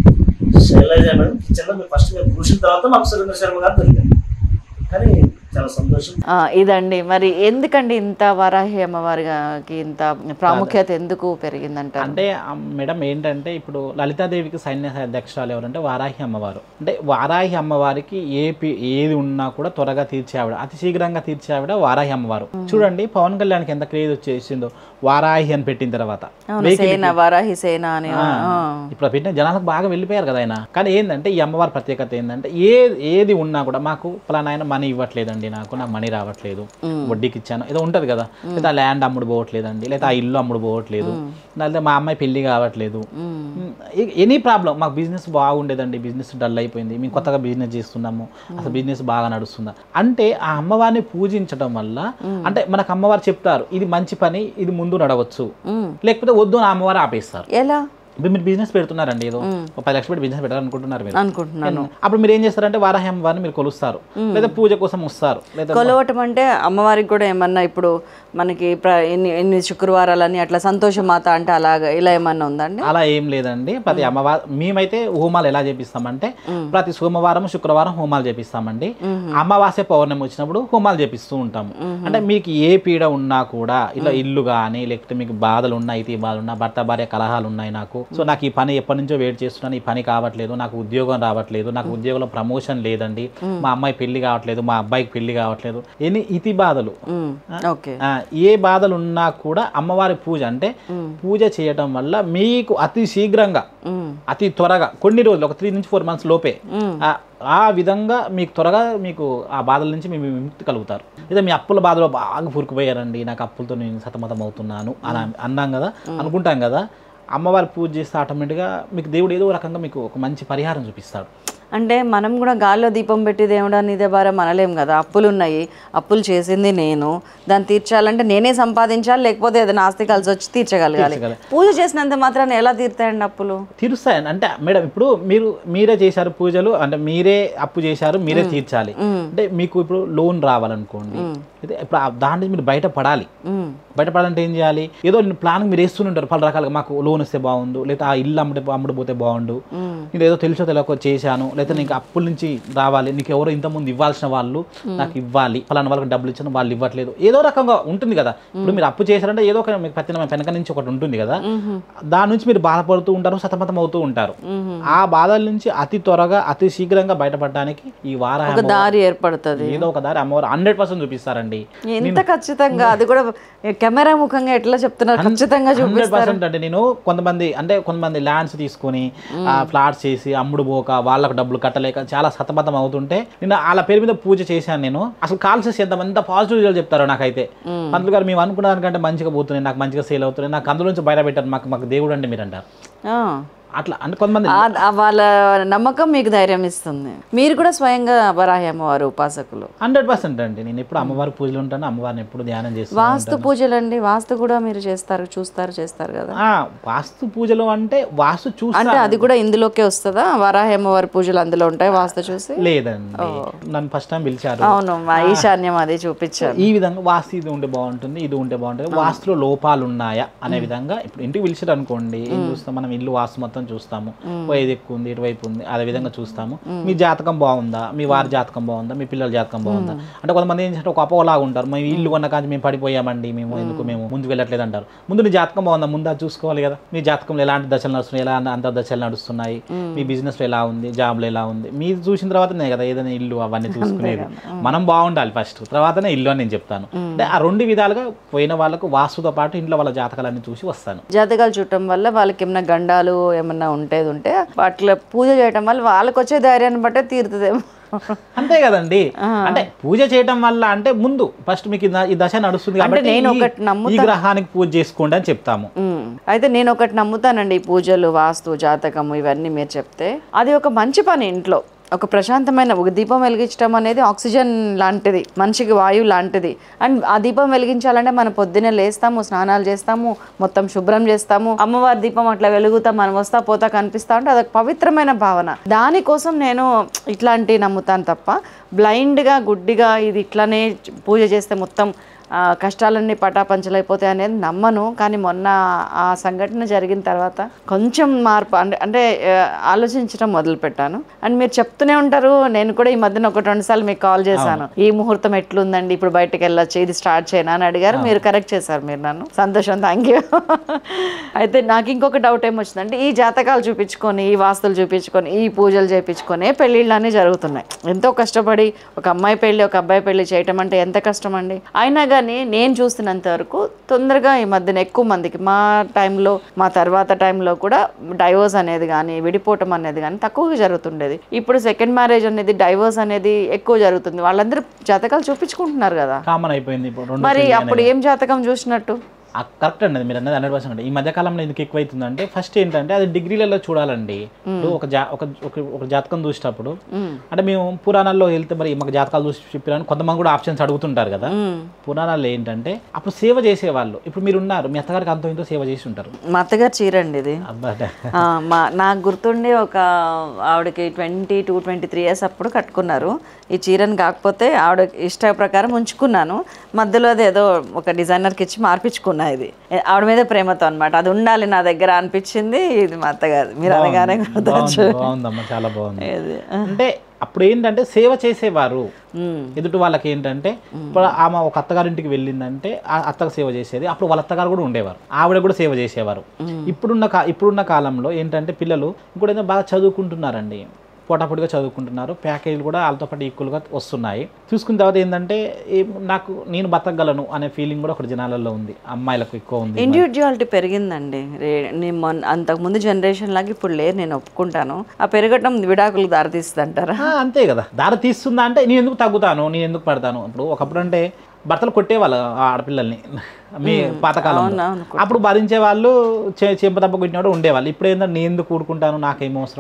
D: శైలజ మేడం కిచెన్లో మీరు ఫస్ట్ మీరు చూసిన తర్వాత మాకు సురేంద్ర శర్మ గారు దొరికారు కానీ చాలా సంతోషం
A: ఆ, ఇదండి మరి ఎందుకండి ఇంత వారాహి అమ్మవారికి ఇంత ప్రాముఖ్యత ఎందుకు పెరిగిందంటారు
B: అంటే ఆ మేడం ఏంటంటే ఇప్పుడు లలితాదేవికి సైన్య అధ్యక్షురాలు ఎవరంటే వారాహి అమ్మవారు అంటే వారాహి అమ్మవారికి ఏ పి- ఏది ఉన్నా కూడా త్వరగా తీర్చే ఆవిడ అతి శీఘ్రంగా తీర్చే ఆవిడ వారాహి అమ్మవారు చూడండి పవన్ కళ్యాణ్కి ఎంత క్రేజ్ వచ్చేసిందో వారాహి అని పెట్టిన తర్వాత
A: అవును
B: వెహికల్
A: సేన వారాహి సేన అని
B: ఆ,
A: ఆ.
B: ఇప్పుడు పెట్టిన జనాలకు బాగా వెళ్ళిపోయారు కదా ఆయన కానీ ఏంటంటే ఈ అమ్మవారి ప్రత్యేకత ఏంటంటే ఏ ఏది ఉన్నా కూడా మాకు ఫలానా ఆయన మనీ ఇవ్వట్లేదండి నాకు నాకు మనీ రావట్లేదు వడ్డీకి ఇచ్చాను ఏదో ఉంటుంది కదా లేదా ల్యాండ్ అమ్ముడు పోవట్లేదండి లేదా ఆ ఇల్లు అమ్ముడు పోవట్లేదు లేదా మా అమ్మాయి పెళ్లి కావట్లేదు ఎనీ ప్రాబ్లం మాకు బిజినెస్ బాగుండేదండి బిజినెస్ డల్ అయిపోయింది మేము కొత్తగా బిజినెస్ చేస్తున్నాము అసలు బిజినెస్ బాగా నడుస్తుందా అంటే ఆ అమ్మవారిని పూజించడం వల్ల అంటే మనకు అమ్మవారు చెప్తారు ఇది మంచి పని ఇది ముందు నడవచ్చు లేకపోతే వద్దు అని అమ్మవారు ఆపేస్తారు
A: ఎలా
B: ఇప్పుడు మీరు బిజినెస్ పెడుతున్నారండి ఏదో ఒక పది లక్షలు పెట్టి బిజినెస్ పెట్టాలనుకుంటున్నారు మీరు
A: అనుకుంటున్నాను
B: అప్పుడు మీరు ఏం చేస్తారంటే వారాహి అమ్మవారిని మీరు కొలుస్తారు లేదా పూజ కోసం వస్తారు లేదా
A: కొలవటం అంటే అమ్మవారికి కూడా ఏమన్నా ఇప్పుడు మనకి ప్ర- ఎన్ని ఎన్ని శుక్రవారాలని అట్లా సంతోషమాత అంటే అలాగా ఇలా ఏమన్నా ఉందండి
B: అలా ఏం లేదండి ప్రతి అమ్మవారు మేమైతే హోమాలు ఎలా చేపిస్తామంటే ప్రతి సోమవారం శుక్రవారం హోమాలు చేపిస్తామండి అమావాస్య పౌర్ణమి వచ్చినప్పుడు హోమాలు చేపిస్తూ ఉంటాము అంటే మీకు ఏ పీడ ఉన్నా కూడా ఇలా ఇల్లు కానీ లేకపోతే మీకు బాధలు ఉన్నాయి ఈ బాధలు ఉన్నా భర్త భార్య కలహాలు ఉన్నాయి నాకు సో నాకు ఈ పని ఎప్పటి నుంచో వెయిట్ చేస్తున్నాను ఈ పని కావట్లేదు నాకు ఉద్యోగం రావట్లేదు నాకు ఉద్యోగంలో ప్రమోషన్ లేదండి మా అమ్మాయి పెళ్లి కావట్లేదు మా అబ్బాయికి పెళ్లి కావట్లేదు ఎన్ని ఇతి బాధలు
A: ఓకే
B: ఆ, ఏ బాధలు ఉన్నా కూడా అమ్మవారి పూజ అంటే పూజ చేయటం వల్ల మీకు అతి శీఘ్రంగా అతి త్వరగా కొన్ని రోజులు ఒక త్రీ నుంచి ఫోర్ మంత్స్ లోపే ఆ- ఆ విధంగా మీకు త్వరగా మీకు ఆ బాధల నుంచి మేము విముక్తి కలుగుతారు లేదా మీ అప్పుల బాధలో బాగా పురుకుపోయారండి నాకు అప్పులతో నేను సతమతం అవుతున్నాను అని అన్నాం కదా అనుకుంటాం కదా అమ్మవారి పూజ చేస్తే ఆటోమేటిక్గా మీకు దేవుడు ఏదో రకంగా మీకు ఒక మంచి పరిహారం చూపిస్తాడు
A: అంటే మనం కూడా గాల్లో దీపం పెట్టి దేవుడా నీదే భారం అనలేం కదా అప్పులు ఉన్నాయి అప్పులు చేసింది నేను దాన్ని తీర్చాలంటే నేనే సంపాదించాలి లేకపోతే ఏదైనా ఆస్తి కలిసి వచ్చి తీర్చగలగాలి పూజ చేసినంత మాత్రాన్ని ఎలా తీరుతాయండి అప్పులు
B: తీరుస్తాయండి అంటే మేడం ఇప్పుడు మీరు మీరే చేశారు పూజలు అంటే మీరే అప్పు చేశారు మీరే తీర్చాలి అంటే మీకు ఇప్పుడు లోన్ రావాలనుకోండి అయితే ఇప్పుడు ఆ దాని నుంచి మీరు బయటపడాలి బయటపడాలంటే ఏం చేయాలి ఏదో ప్లాన్ మీరు వేస్తుంటారు పలు రకాలుగా మాకు లోన్ ఇస్తే బాగుండు లేదా ఆ ఇల్లు అమ్ముడు అమ్ముడుపోతే బాగుండు నేను ఏదో తెలుసో తెలియక చేశాను లేదా నీకు అప్పుల నుంచి రావాలి నీకు ఎవరో ఇంతకుముందు ఇవ్వాల్సిన వాళ్ళు నాకు ఇవ్వాలి ఫలానా వాళ్ళకి డబ్బులు ఇచ్చాను వాళ్ళు ఇవ్వట్లేదు ఏదో రకంగా ఉంటుంది కదా ఇప్పుడు మీరు అప్పు చేశారంటే ఏదో ఒక మీకు పత్తిన వెనక నుంచి ఒకటి ఉంటుంది కదా దాని నుంచి మీరు బాధపడుతూ ఉంటారు సతమతం అవుతూ ఉంటారు ఆ బాధల నుంచి అతి త్వరగా అతి శీఘ్రంగా బయటపడడానికి ఈ వార
A: ఒక దారి ఏర్పడుతుంది
B: ఏదో ఒక దారి అమ్మవారు హండ్రెడ్ పర్సెంట్ చూపిస్తారండి
A: ఎంత ఖచ్చితంగా అది కూడా కెమెరా ముఖంగా ఎట్లా చెప్తున్నారు ఖచ్చితంగా
B: హండ్రెడ్
A: చూపిస్తారు
B: పర్సెంట్ అంటే నేను కొంతమంది అంటే కొంతమంది ల్యాండ్స్ తీసుకొని ఆ ఫ్లాట్స్ చేసి అమ్ముడు పోక వాళ్ళకు డబ్బులు కట్టలేక చాలా సతమతం అవుతుంటే నేను వాళ్ళ పేరు మీద పూజ చేశాను నేను అసలు కాల్ చేసి ఎంత ఎంత పాజిటివ్ రిజల్ట్ చెప్తారో నాకైతే పంతులు గారు మేము అనుకున్న దానికంటే మంచిగా పోతున్నాయి నాకు మంచిగా సేల్ అవుతున్నాయి నాకు అందులో నుంచి బయట పెట్టారు మాకు మాకు దేవుడు అంటే మీరు అంటారు
A: ఆ.
B: అట్లా అంటే కొంతమంది
A: ఆ- ఆ వాళ్ళ నమ్మకం మీకు ధైర్యం ఇస్తుంది మీరు కూడా స్వయంగా వరాహి అమ్మవారు ఉపాసకులు
B: హండ్రెడ్ పర్సెంట్ అండి నేను ఎప్పుడు అమ్మవారి పూజలు ఉంటాను అమ్మవారిని ఎప్పుడు ధ్యానం చేస్తాను
A: వాస్తు పూజలు అండి వాస్తు కూడా మీరు చేస్తారు చూస్తారు చేస్తారు కదా
B: ఆ, వాస్తు పూజలు అంటే వాస్తు చూస్తా
A: అంటే అది కూడా ఇందులోకే వస్తుందా వరాహి అమ్మవారి పూజలు అందులో ఉంటాయి వాస్తు చూసి
B: లేదండి నన్ను ఫస్ట్ టైం పిలిచారు
A: అవును మా ఈశాన్యం అది చూపించారు
B: ఈ విధంగా వాస్తు ఇది ఉంటే బాగుంటుంది ఇది ఉంటే బాగుంటుంది వాస్తులో లోపాలు ఉన్నాయా అనే విధంగా ఇప్పుడు ఇంటికి పిలిచారు అనుకోండి ఏం చూస్తాం మనం ఇల్లు వాస్తు మొత్తం చూస్తాము ఓ ఇది ఎక్కువ ఉంది ఇటువైపు ఉంది అదే విధంగా చూస్తాము మీ జాతకం బాగుందా మీ వారి జాతకం బాగుందా మీ పిల్లల జాతకం బాగుందా అంటే కొంతమంది ఏం చేస్తారు ఒక అపోలాగా ఉంటారు మేము ఇల్లు కొన్న కానీ మేము పడిపోయామండి మేము ఎందుకు మేము ముందుకు వెళ్ళట్లేదు అంటారు ముందు నీ జాతకం బాగుందా ముందు అది చూసుకోవాలి కదా మీ జాతకంలో ఎలాంటి దశలు నడుస్తున్నాయి ఎలా అంతర్ దశలు నడుస్తున్నాయి మీ business లో ఎలా ఉంది జాబ్లో ఎలా ఉంది మీరు చూసిన తర్వాతనే కదా ఏదైనా ఇల్లు అవన్నీ చూసుకునేది మనం బాగుండాలి ఫస్ట్ తర్వాతనే ఇల్లు అని నేను చెప్తాను అంటే ఆ రెండు విధాలుగా పోయిన వాళ్ళకు వాస్తుతో పాటు ఇంట్లో వాళ్ళ జాతకాలన్నీ చూసి వస్తాను
A: జాతకాలు చూడటం వల్ల వాళ్ళకి ఏమైనా గండాలు ఏమన్నా ఉంటేది ఉంటే అట్లా పూజ చేయటం వల్ల వాళ్ళకి వచ్చే ధైర్యాన్ని బట్టే తీరుతుందేమో
B: అంతే కదండి అంటే పూజ చేయటం వల్ల అంటే ముందు ఫస్ట్ మీకు ఈ ద- ఈ దశ నడుస్తుంది కాబట్టి
A: నేను
B: ఈ-
A: ఒకటి నమ్ముతా-
B: ఈ గ్రహానికి పూజ చేసుకోండి అని చెప్తాము
A: ఉమ్. అయితే నేను ఒకటి నమ్ముతానండి ఈ పూజలు వాస్తు జాతకము ఇవన్నీ మీరు చెప్తే అది ఒక మంచి పని ఇంట్లో ఒక ప్రశాంతమైన ఒక దీపం వెలిగించడం అనేది ఆక్సిజన్ లాంటిది మనిషికి వాయువు లాంటిది అండ్ ఆ దీపం వెలిగించాలంటే మనం పొద్దున్నే లేస్తాము స్నానాలు చేస్తాము మొత్తం శుభ్రం చేస్తాము అమ్మవారి దీపం అట్లా వెలుగుతా మనం వస్తా పోతా కనిపిస్తా ఉంటే అదొక పవిత్రమైన భావన దానికోసం నేను ఇట్లాంటి నమ్ముతాను తప్ప బ్లైండ్గా గుడ్డిగా ఇది ఇట్లానే పూజ చేస్తే మొత్తం ఆ, కష్టాలన్నీ పటాపంచలైపోతాయి అనేది నమ్మను కానీ మొన్న ఆ సంఘటన జరిగిన తర్వాత కొంచెం మార్పు అంటే అంటే ఆ, ఆలోచించడం మొదలు పెట్టాను అండ్ మీరు చెప్తూనే ఉంటారు నేను కూడా ఈ మధ్యన ఒకటి రెండు సార్లు మీకు కాల్ చేశాను ఈ ముహూర్తం ఎట్లుందండి ఇప్పుడు బయటకు వెళ్ళొచ్చు ఇది స్టార్ట్ చేయనా అని అడిగారు మీరు కరెక్ట్ చేశారు మీరు నన్ను సంతోషం థ్యాంక్ యూ అయితే నాకు ఇంకొక డౌట్ ఏమొచ్చిందంటే ఈ జాతకాలు చూపించుకొని ఈ వాస్తులు చూపించుకొని ఈ పూజలు చేయించుకొని పెళ్ళిళ్ళు అన్నీ జరుగుతున్నాయి ఎంతో కష్టపడి ఒక అమ్మాయి పెళ్ళి ఒక అబ్బాయి పెళ్లి చేయటం అంటే ఎంత కష్టం అండి అయినా కానీ నేను చూస్తున్నంత వరకు తొందరగా ఈ మధ్యన ఎక్కువ మందికి మా టైంలో మా తర్వాత టైంలో కూడా డైవోర్స్ అనేది కానీ విడిపోవటం అనేది కానీ తక్కువగా జరుగుతుండేది ఇప్పుడు సెకండ్ మ్యారేజ్ అనేది డైవోర్స్ అనేది ఎక్కువ జరుగుతుంది వాళ్ళందరూ జాతకాలు చూపించుకుంటున్నారు కదా
B: కామన్ అయిపోయింది ఇప్పుడు రెండు
A: మరి అప్పుడు ఏం జాతకం చూసినట్టు
B: కరెక్ట్ అండి మీరు అన్నది హండ్రెడ్ పర్సెంట్ ఈ మధ్య కాలంలో ఎందుకు ఎక్కువ అవుతుందంటే ఫస్ట్ ఏంటంటే అది డిగ్రీలలో చూడాలండి ఇప్పుడు ఒక జా ఒక ఒక- ఒక జాతకం చూసేటప్పుడు అంటే మేము పురాణాల్లో వెళ్తే మరి మాకు జాతకాలు చూసి చెప్పారని కొంతమంది కూడా ఆప్షన్స్ అడుగుతుంటారు కదా పురాణాల్లో ఏంటంటే అప్పుడు సేవ చేసేవాళ్ళు ఇప్పుడు మీరు ఉన్నారు మీ అత్తగారికి అంతో ఇంతో సేవ చేసి ఉంటారు
A: మా అత్తగారు చీరండి ఇది
B: అబ్బా
A: ఆ, మా నాకు గుర్తుండి ఒక ఆవిడకి twenty two twenty three years అప్పుడు కట్టుకున్నారు ఈ చీరని కాకపోతే ఆవిడ ఇష్ట ప్రకారం ఉంచుకున్నాను మధ్యలో అది ఏదో ఒక డిజైనర్కి ఇచ్చి మార్పించుకున్నా ఇది ఏ- ఆవిడ మీద ప్రేమతో అన్నమాట అది ఉండాలి నా దగ్గర అనిపించింది ఇది మా అత్తగారు మీరు అనగానే గుర్తొచ్చు
B: బాగుంది, బాగుందమ్మా చాలా బాగుంది
A: ఇది.
B: అంటే అప్పుడు ఏంటంటే సేవ చేసేవారు ఎదుటి వాళ్ళకి ఏంటంటే ఇప్పుడు ఆమె ఒక అత్తగారింటికి వెళ్ళిందంటే ఆ అత్తకు సేవ చేసేది అప్పుడు వాళ్ళ అత్తగారు కూడా ఉండేవారు ఆవిడ కూడా సేవ చేసేవారు ఇప్పుడున్న కా ఇప్పుడున్న కాలంలో ఏంటంటే పిల్లలు ఇంకోటి ఏంటంటే బాగా చదువుకుంటున్నారండి పోటాపోటీగా చదువుకుంటున్నారు ప్యాకేజీలు కూడా వాళ్ళతో పాటు ఈక్వల్గా వస్తున్నాయి చూసుకున్న తర్వాత ఏంటంటే ఏం- నాకు నేను బతకగలను అనే ఫీలింగ్ కూడా ఒకటి జనాలలో ఉంది అమ్మాయిలకు ఎక్కువ ఉంది
A: ఇండివిజువాలిటీ పెరిగిందండి రే- నేను మొన్న అంతకుముందు జనరేషన్ లాగా ఇప్పుడు లేదు నేను ఒప్పుకుంటాను ఆ పెరగటం విడాకులకు దారితీస్తుంది అంటారా
B: ఆ, అంతే కదా దారి తీస్తుందా అంటే నేను ఎందుకు తగ్గుతాను నేను ఎందుకు పడతాను ఇప్పుడు ఒకప్పుడు అంటే భర్తలు కొట్టేవాళ్ళు ఆ ఆడపిల్లల్ని మీ పాతకాలంలో అప్పుడు భరించే వాళ్ళు చె- చెంప తప్ప కొట్టినప్పుడు ఉండేవాళ్ళు ఇప్పుడు ఏంటంటే నేను ఎందుకు కూడుకుంటాను నాకేం అవసరం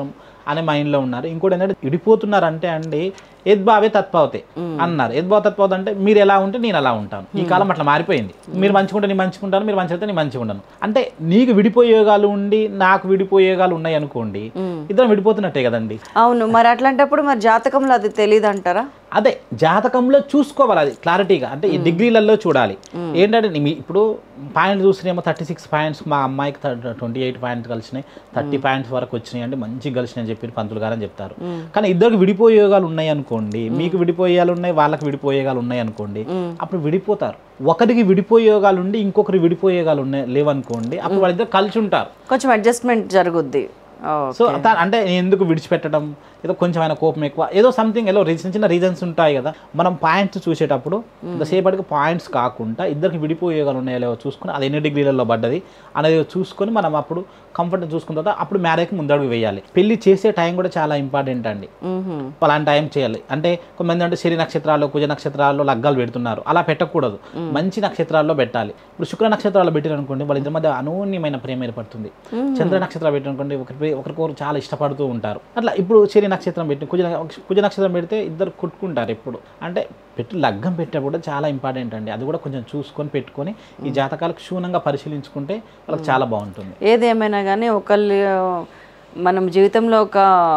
B: అనే మైండ్లో ఉన్నారు ఇంకోటి ఏంటంటే విడిపోతున్నారు అంటే అండి ఎద్బావే తత్పావతే అన్నారు ఎద్బావ తత్పావత అంటే మీరు ఎలా ఉంటే నేను అలా ఉంటాను ఈ కాలం అట్లా మారిపోయింది మీరు మంచిగుంటే నేను మంచిగుంటాను మీరు మంచిగా నేను మంచిగా ఉండను అంటే నీకు విడిపోయేగాలు ఉండి నాకు విడిపోయేగాలు ఉన్నాయి అనుకోండి ఇద్దరం విడిపోతున్నట్టే కదండి
A: అవును మరి అట్లాంటప్పుడు మరి జాతకంలో అది తెలియదు అంటారా
B: అదే జాతకంలో చూసుకోవాలి అది క్లారిటీగా అంటే ఈ డిగ్రీలలో చూడాలి ఏంటంటే నీ- మీ- ఇప్పుడు పాయింట్లు చూసినేమో థర్టీ సిక్స్ పాయింట్స్ మా అమ్మాయికి ట్వంటీ ఎయిట్ పాయింట్స్ కలిసినాయి థర్టీ పాయింట్స్ వరకు వచ్చినాయి అంటే మంచిగా కలిసినాయి అని చెప్పి పంతులు గారు అని చెప్తారు కానీ ఇద్దరికి విడిపోయేగాలు ఉన్నాయి అనుకోండి మీకు విడిపోయేగాలు ఉన్నాయి వాళ్ళకి విడిపోయేగాలు ఉన్నాయి అనుకోండి అప్పుడు విడిపోతారు ఒకరికి విడిపోయేగాలు ఉండి ఇంకొకరి విడిపోయేగాలు ఉన్నాయి లేవనుకోండి అప్పుడు వాళ్ళిద్దరు కలిసి ఉంటారు
A: కొంచెం అడ్జస్ట్మెంట్ జరుగుద్ది ఓ,
B: సో దా- అంటే నేను ఎందుకు విడిచిపెట్టడం ఏదో కొంచెమైనా కోపం ఎక్కువ ఏదో సంథింగ్ ఏదో చిన్న చిన్న రీజన్స్ ఉంటాయి కదా మనం పాయింట్స్ చూసేటప్పుడు ఇంతసేపటికి పాయింట్స్ కాకుండా ఇద్దరికి విడిపోయేగాలు ఉన్నాయో లేవో చూసుకుని అది ఎన్ని డిగ్రీలలో పడ్డది అనేది చూసుకొని మనం అప్పుడు కంఫర్ట్ చూసుకున్న తర్వాత అప్పుడు మ్యారేజ్కి ముందడుగు వేయాలి పెళ్లి చేసే టైం కూడా చాలా ఇంపార్టెంట్ అండి
A: మ్మ్హ్మ్.
B: అలాంటి టైం చేయాలి అంటే కొంతమంది అంటే శని నక్షత్రాల్లో కుజ నక్షత్రాల్లో లగ్గాలు పెడుతున్నారు అలా పెట్టకూడదు మంచి నక్షత్రాల్లో పెట్టాలి ఇప్పుడు శుక్ర నక్షత్రాల్లో పెట్టారు అనుకోండి వాళ్ళ ఇద్దరి మధ్య అనూన్యమైన ప్రేమ ఏర్పడుతుంది చంద్ర నక్షత్రాలు పెట్టారనుకోండి ఒకరి ఒకరికొకరు చాలా ఇష్టపడుతూ ఉంటారు అట్లా ఇప్పుడు శని నక్షత్రం పెట్టి కుజ కుజ నక్షత్రం పెడితే ఇద్దరు కొట్టుకుంటారు ఎప్పుడు అంటే పెట్టి లగ్గం పెట్టేప్పుడు చాలా ఇంపార్టెంట్ అండి అది కూడా కొంచెం చూసుకొని పెట్టుకొని ఈ జాతకాలకు క్షుణ్ణంగా పరిశీలించుకుంటే వాళ్ళకి చాలా బాగుంటుంది
A: ఏది ఏమైనా కానీ ఒకళ్ళు మనం జీవితంలో ఒక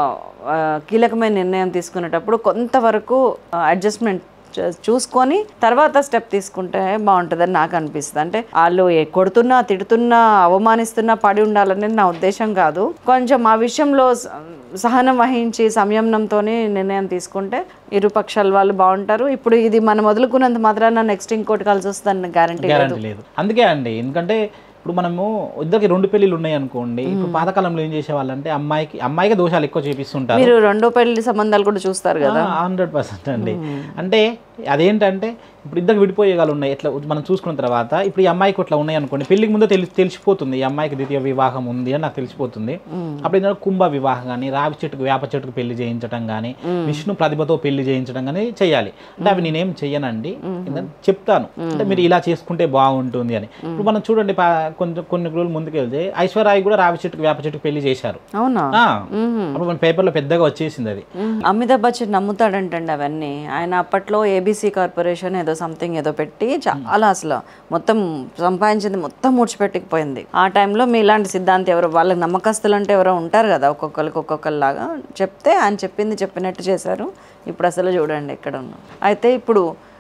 A: ఆ, కీలకమైన నిర్ణయం తీసుకునేటప్పుడు కొంతవరకు అడ్జస్ట్మెంట్ చూసుకొని తర్వాత స్టెప్ తీసుకుంటే బాగుంటుందని నాకు అనిపిస్తుంది అంటే వాళ్ళు ఏ- కొడుతున్నా తిడుతున్నా అవమానిస్తున్నా పడి ఉండాలనేది నా ఉద్దేశం కాదు కొంచెం ఆ విషయంలో స- సహనం వహించి సంయమనంతో నిర్ణయం తీసుకుంటే ఇరు పక్షాల వాళ్ళు బాగుంటారు ఇప్పుడు ఇది మనం వదులుకున్నంత మాత్రాన నెక్స్ట్ ఇంకోటి కలిసి వస్తుందని గ్యారంటీ లేదు
B: గ్యారంటీ లేదు అందుకే అండి ఎందుకంటే ఇప్పుడు మనము ఇద్దరికి రెండు పెళ్ళిళ్ళు ఉన్నాయి అనుకోండి ఇప్పుడు పాతకాలంలో ఏం చేసేవాళ్ళంటే అమ్మాయికి అమ్మాయికి దోషాలు ఎక్కువ చేపిస్తుంటారు
A: మీరు రెండో పెళ్లి సంబంధాలు కూడా చూస్తారు కదా
B: హండ్రెడ్ పర్సెంట్ అండి అంటే అదేంటంటే ఇప్పుడు ఇద్దరు విడిపోయేగాలు ఉన్నాయి ఇట్లా మనం చూసుకున్న తర్వాత ఇప్పుడు ఈ అమ్మాయికి ఇట్లా ఉన్నాయి అనుకోండి పెళ్లికి ముందే తెలి తెలిసిపోతుంది ఈ అమ్మాయికి ద్వితీయ వివాహం ఉంది అని నాకు తెలిసిపోతుంది అప్పుడు ఏంటంటే కుంభ వివాహం కానీ రావి చెట్టుకు వేప చెట్టుకు పెళ్లి చేయించడం కానీ విష్ణు ప్రతిభతో పెళ్లి చేయించడం కానీ చేయాలి అంటే అవి నేనేం చెయ్యనండి ఏంటంటే చెప్తాను అంటే మీరు ఇలా చేసుకుంటే బాగుంటుంది అని ఇప్పుడు మనం చూడండి పా- కొంచెం కొన్ని రోజులు ముందుకు వెళ్తే ఐశ్వర్యాయి కూడా రావి చెట్టుకు వేప చెట్టుకు పెళ్లి చేశారు
A: అవునా
B: ఆ, అప్పుడు మన పేపర్లో పెద్దగా వచ్చేసింది అది
A: అమితాబ్ బచ్చన్ నమ్ముతాడంటండి అవన్నీ ఆయన అప్పట్లో ఏబీసీ కార్పొరేషన్ ఏదో సంథింగ్ ఏదో పెట్టి చాలా అసలు మొత్తం సంపాదించింది మొత్తం ముడిచిపెట్టుకుపోయింది ఆ టైంలో మీ ఇలాంటి సిద్ధాంతి ఎవరు వాళ్ళకి నమ్మకస్తులు అంటే ఎవరో ఉంటారు కదా ఒక్కొక్కరికి ఒక్కొక్కరిలాగా చెప్తే ఆయన చెప్పింది చెప్పినట్టు చేశారు ఇప్పుడు అసలు చూడండి ఎక్కడ ఉన్నాం అయితే ఇప్పుడు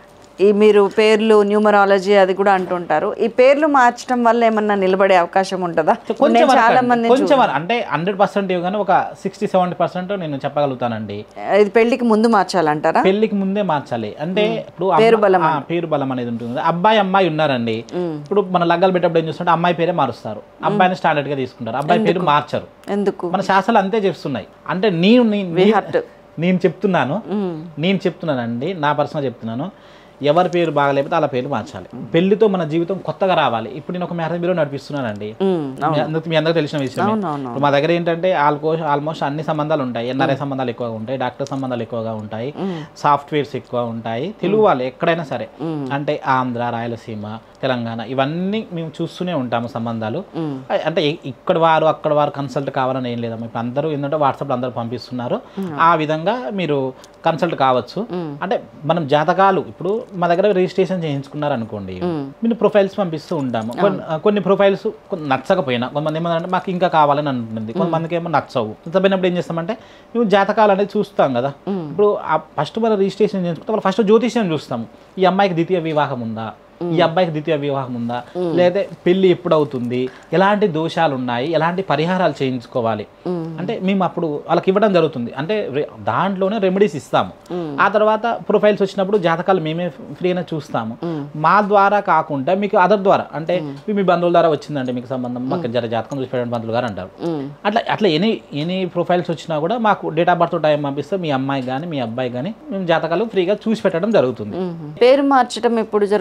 A: ఈ మీరు పేర్లు న్యూమరాలజీ అది కూడా అంటుంటారు ఈ పేర్లు మార్చడం వల్ల ఏమన్నా నిలబడే అవకాశం ఉంటుందా
B: కొంచెం
A: నేను
B: వరకు
A: చాలా
B: అండి.
A: మంది
B: కొంచెం వరకు. అంటే హండ్రెడ్ పర్సెంట్ కానీ ఒక సిక్స్టీ సెవెంటీ పర్సెంట్ నేను చెప్పగలుగుతానండి
A: ఇది పెళ్లికి ముందు మార్చాలంటారా
B: పెళ్లికి ముందే మార్చాలి అంటే ఇప్పుడు అమ్మ- ఆ, పేరు బలం అనేది ఉంటుంది కదా. అబ్బాయి అమ్మాయి ఉన్నారండి ఇప్పుడు మన లగ్గాలు పెట్టేప్పుడు ఏం చూస్తుంటే అమ్మాయి పేరే మారుస్తారు అబ్బాయిని స్టాండర్డ్ గా తీసుకుంటారు అబ్బాయి పేరు మార్చరు
A: ఎందుకు
B: మన శాస్త్రాలు అంతే చేస్తున్నాయి అంటే నేను నీ- నీ- నేను చెప్తున్నాను నేను చెప్తున్నానండి నా పర్సనల్ చెప్తున్నాను ఎవరి పేరు బాగలేకపోతే అలా పేరు మార్చాలి పెళ్లితో మన జీవితం కొత్తగా రావాలి ఇప్పుడు నేను ఒక మ్యారేజ్ బ్యూరో నడిపిస్తున్నానండి మీ అందరికి మీ అందరికి తెలిసిన విషయం ఇప్పుడు మా దగ్గర ఏంటంటే ఆల్కోస్ ఆల్మోస్ట్ అన్ని సంబంధాలు ఉంటాయి ఎన్ఆర్ఐ సంబంధాలు ఎక్కువగా ఉంటాయి డాక్టర్ సంబంధాలు ఎక్కువగా ఉంటాయి సాఫ్ట్వేర్స్ ఎక్కువ ఉంటాయి తెలుగు వాళ్ళు ఎక్కడైనా సరే అంటే ఆంధ్ర రాయలసీమ తెలంగాణ ఇవన్నీ మేము చూస్తూనే ఉంటాము సంబంధాలు అ- అంటే ఇ- ఇక్కడ వారు అక్కడ వారు కన్సల్ట్ కావాలని ఏం లేదమ్మా ఇప్పుడు అందరూ ఏంటంటే వాట్సాప్లో అందరూ పంపిస్తున్నారు ఆ విధంగా మీరు కన్సల్ట్ కావచ్చు అంటే మనం జాతకాలు ఇప్పుడు మా దగ్గర రిజిస్ట్రేషన్ చేయించుకున్నారు అనుకోండి మీరు ప్రొఫైల్స్ పంపిస్తూ ఉంటాము కొన్ని కొన్ని ప్రొఫైల్స్ నచ్చకపోయినా కొంతమంది ఏమంటే మాకు ఇంకా కావాలని అంటుంది కొంతమందికి ఏమో నచ్చవు నచ్చపోయినప్పుడు ఏం చేస్తామంటే మేము జాతకాలు అనేది చూస్తాం కదా ఇప్పుడు ఫస్ట్ మనం రిజిస్ట్రేషన్ చేసుకుంటే వాళ్ళు ఫస్ట్ జ్యోతిష్యం చూస్తాము ఈ అమ్మాయికి ద్వితీయ వివాహం ఉందా ఈ అబ్బాయికి ద్వితీయ వివాహం ఉందా లేదా పెళ్లి ఎప్పుడు అవుతుంది ఎలాంటి దోషాలు ఉన్నాయి ఎలాంటి పరిహారాలు చేయించుకోవాలి అంటే మేము అప్పుడు వాళ్ళకి ఇవ్వడం జరుగుతుంది అంటే రె- దాంట్లోనే రెమెడీస్ ఇస్తాము ఆ తర్వాత ప్రొఫైల్స్ వచ్చినప్పుడు జాతకాలు మేమే ఫ్రీగానే చూస్తాము మా ద్వారా కాకుండా మీకు అదర్ ద్వారా అంటే మీ బంధువుల ద్వారా వచ్చిందంటే మీకు సంబంధం మాకు జర జాతకం చూసి పెట్టండి బంధువులు గారు అంటారు అట్లా అట్లా ఎనీ ఎనీ ప్రొఫైల్స్ వచ్చినా కూడా మాకు డేట్ ఆఫ్ బర్త్ టైం పంపిస్తే మీ అమ్మాయి కానీ మీ అబ్బాయి కానీ మేము జాతకాలు ఫ్రీగా చూసి పెట్టడం జరుగుతుంది
A: పేరు మార్చడం ఎప్పుడు జరుగుద్ది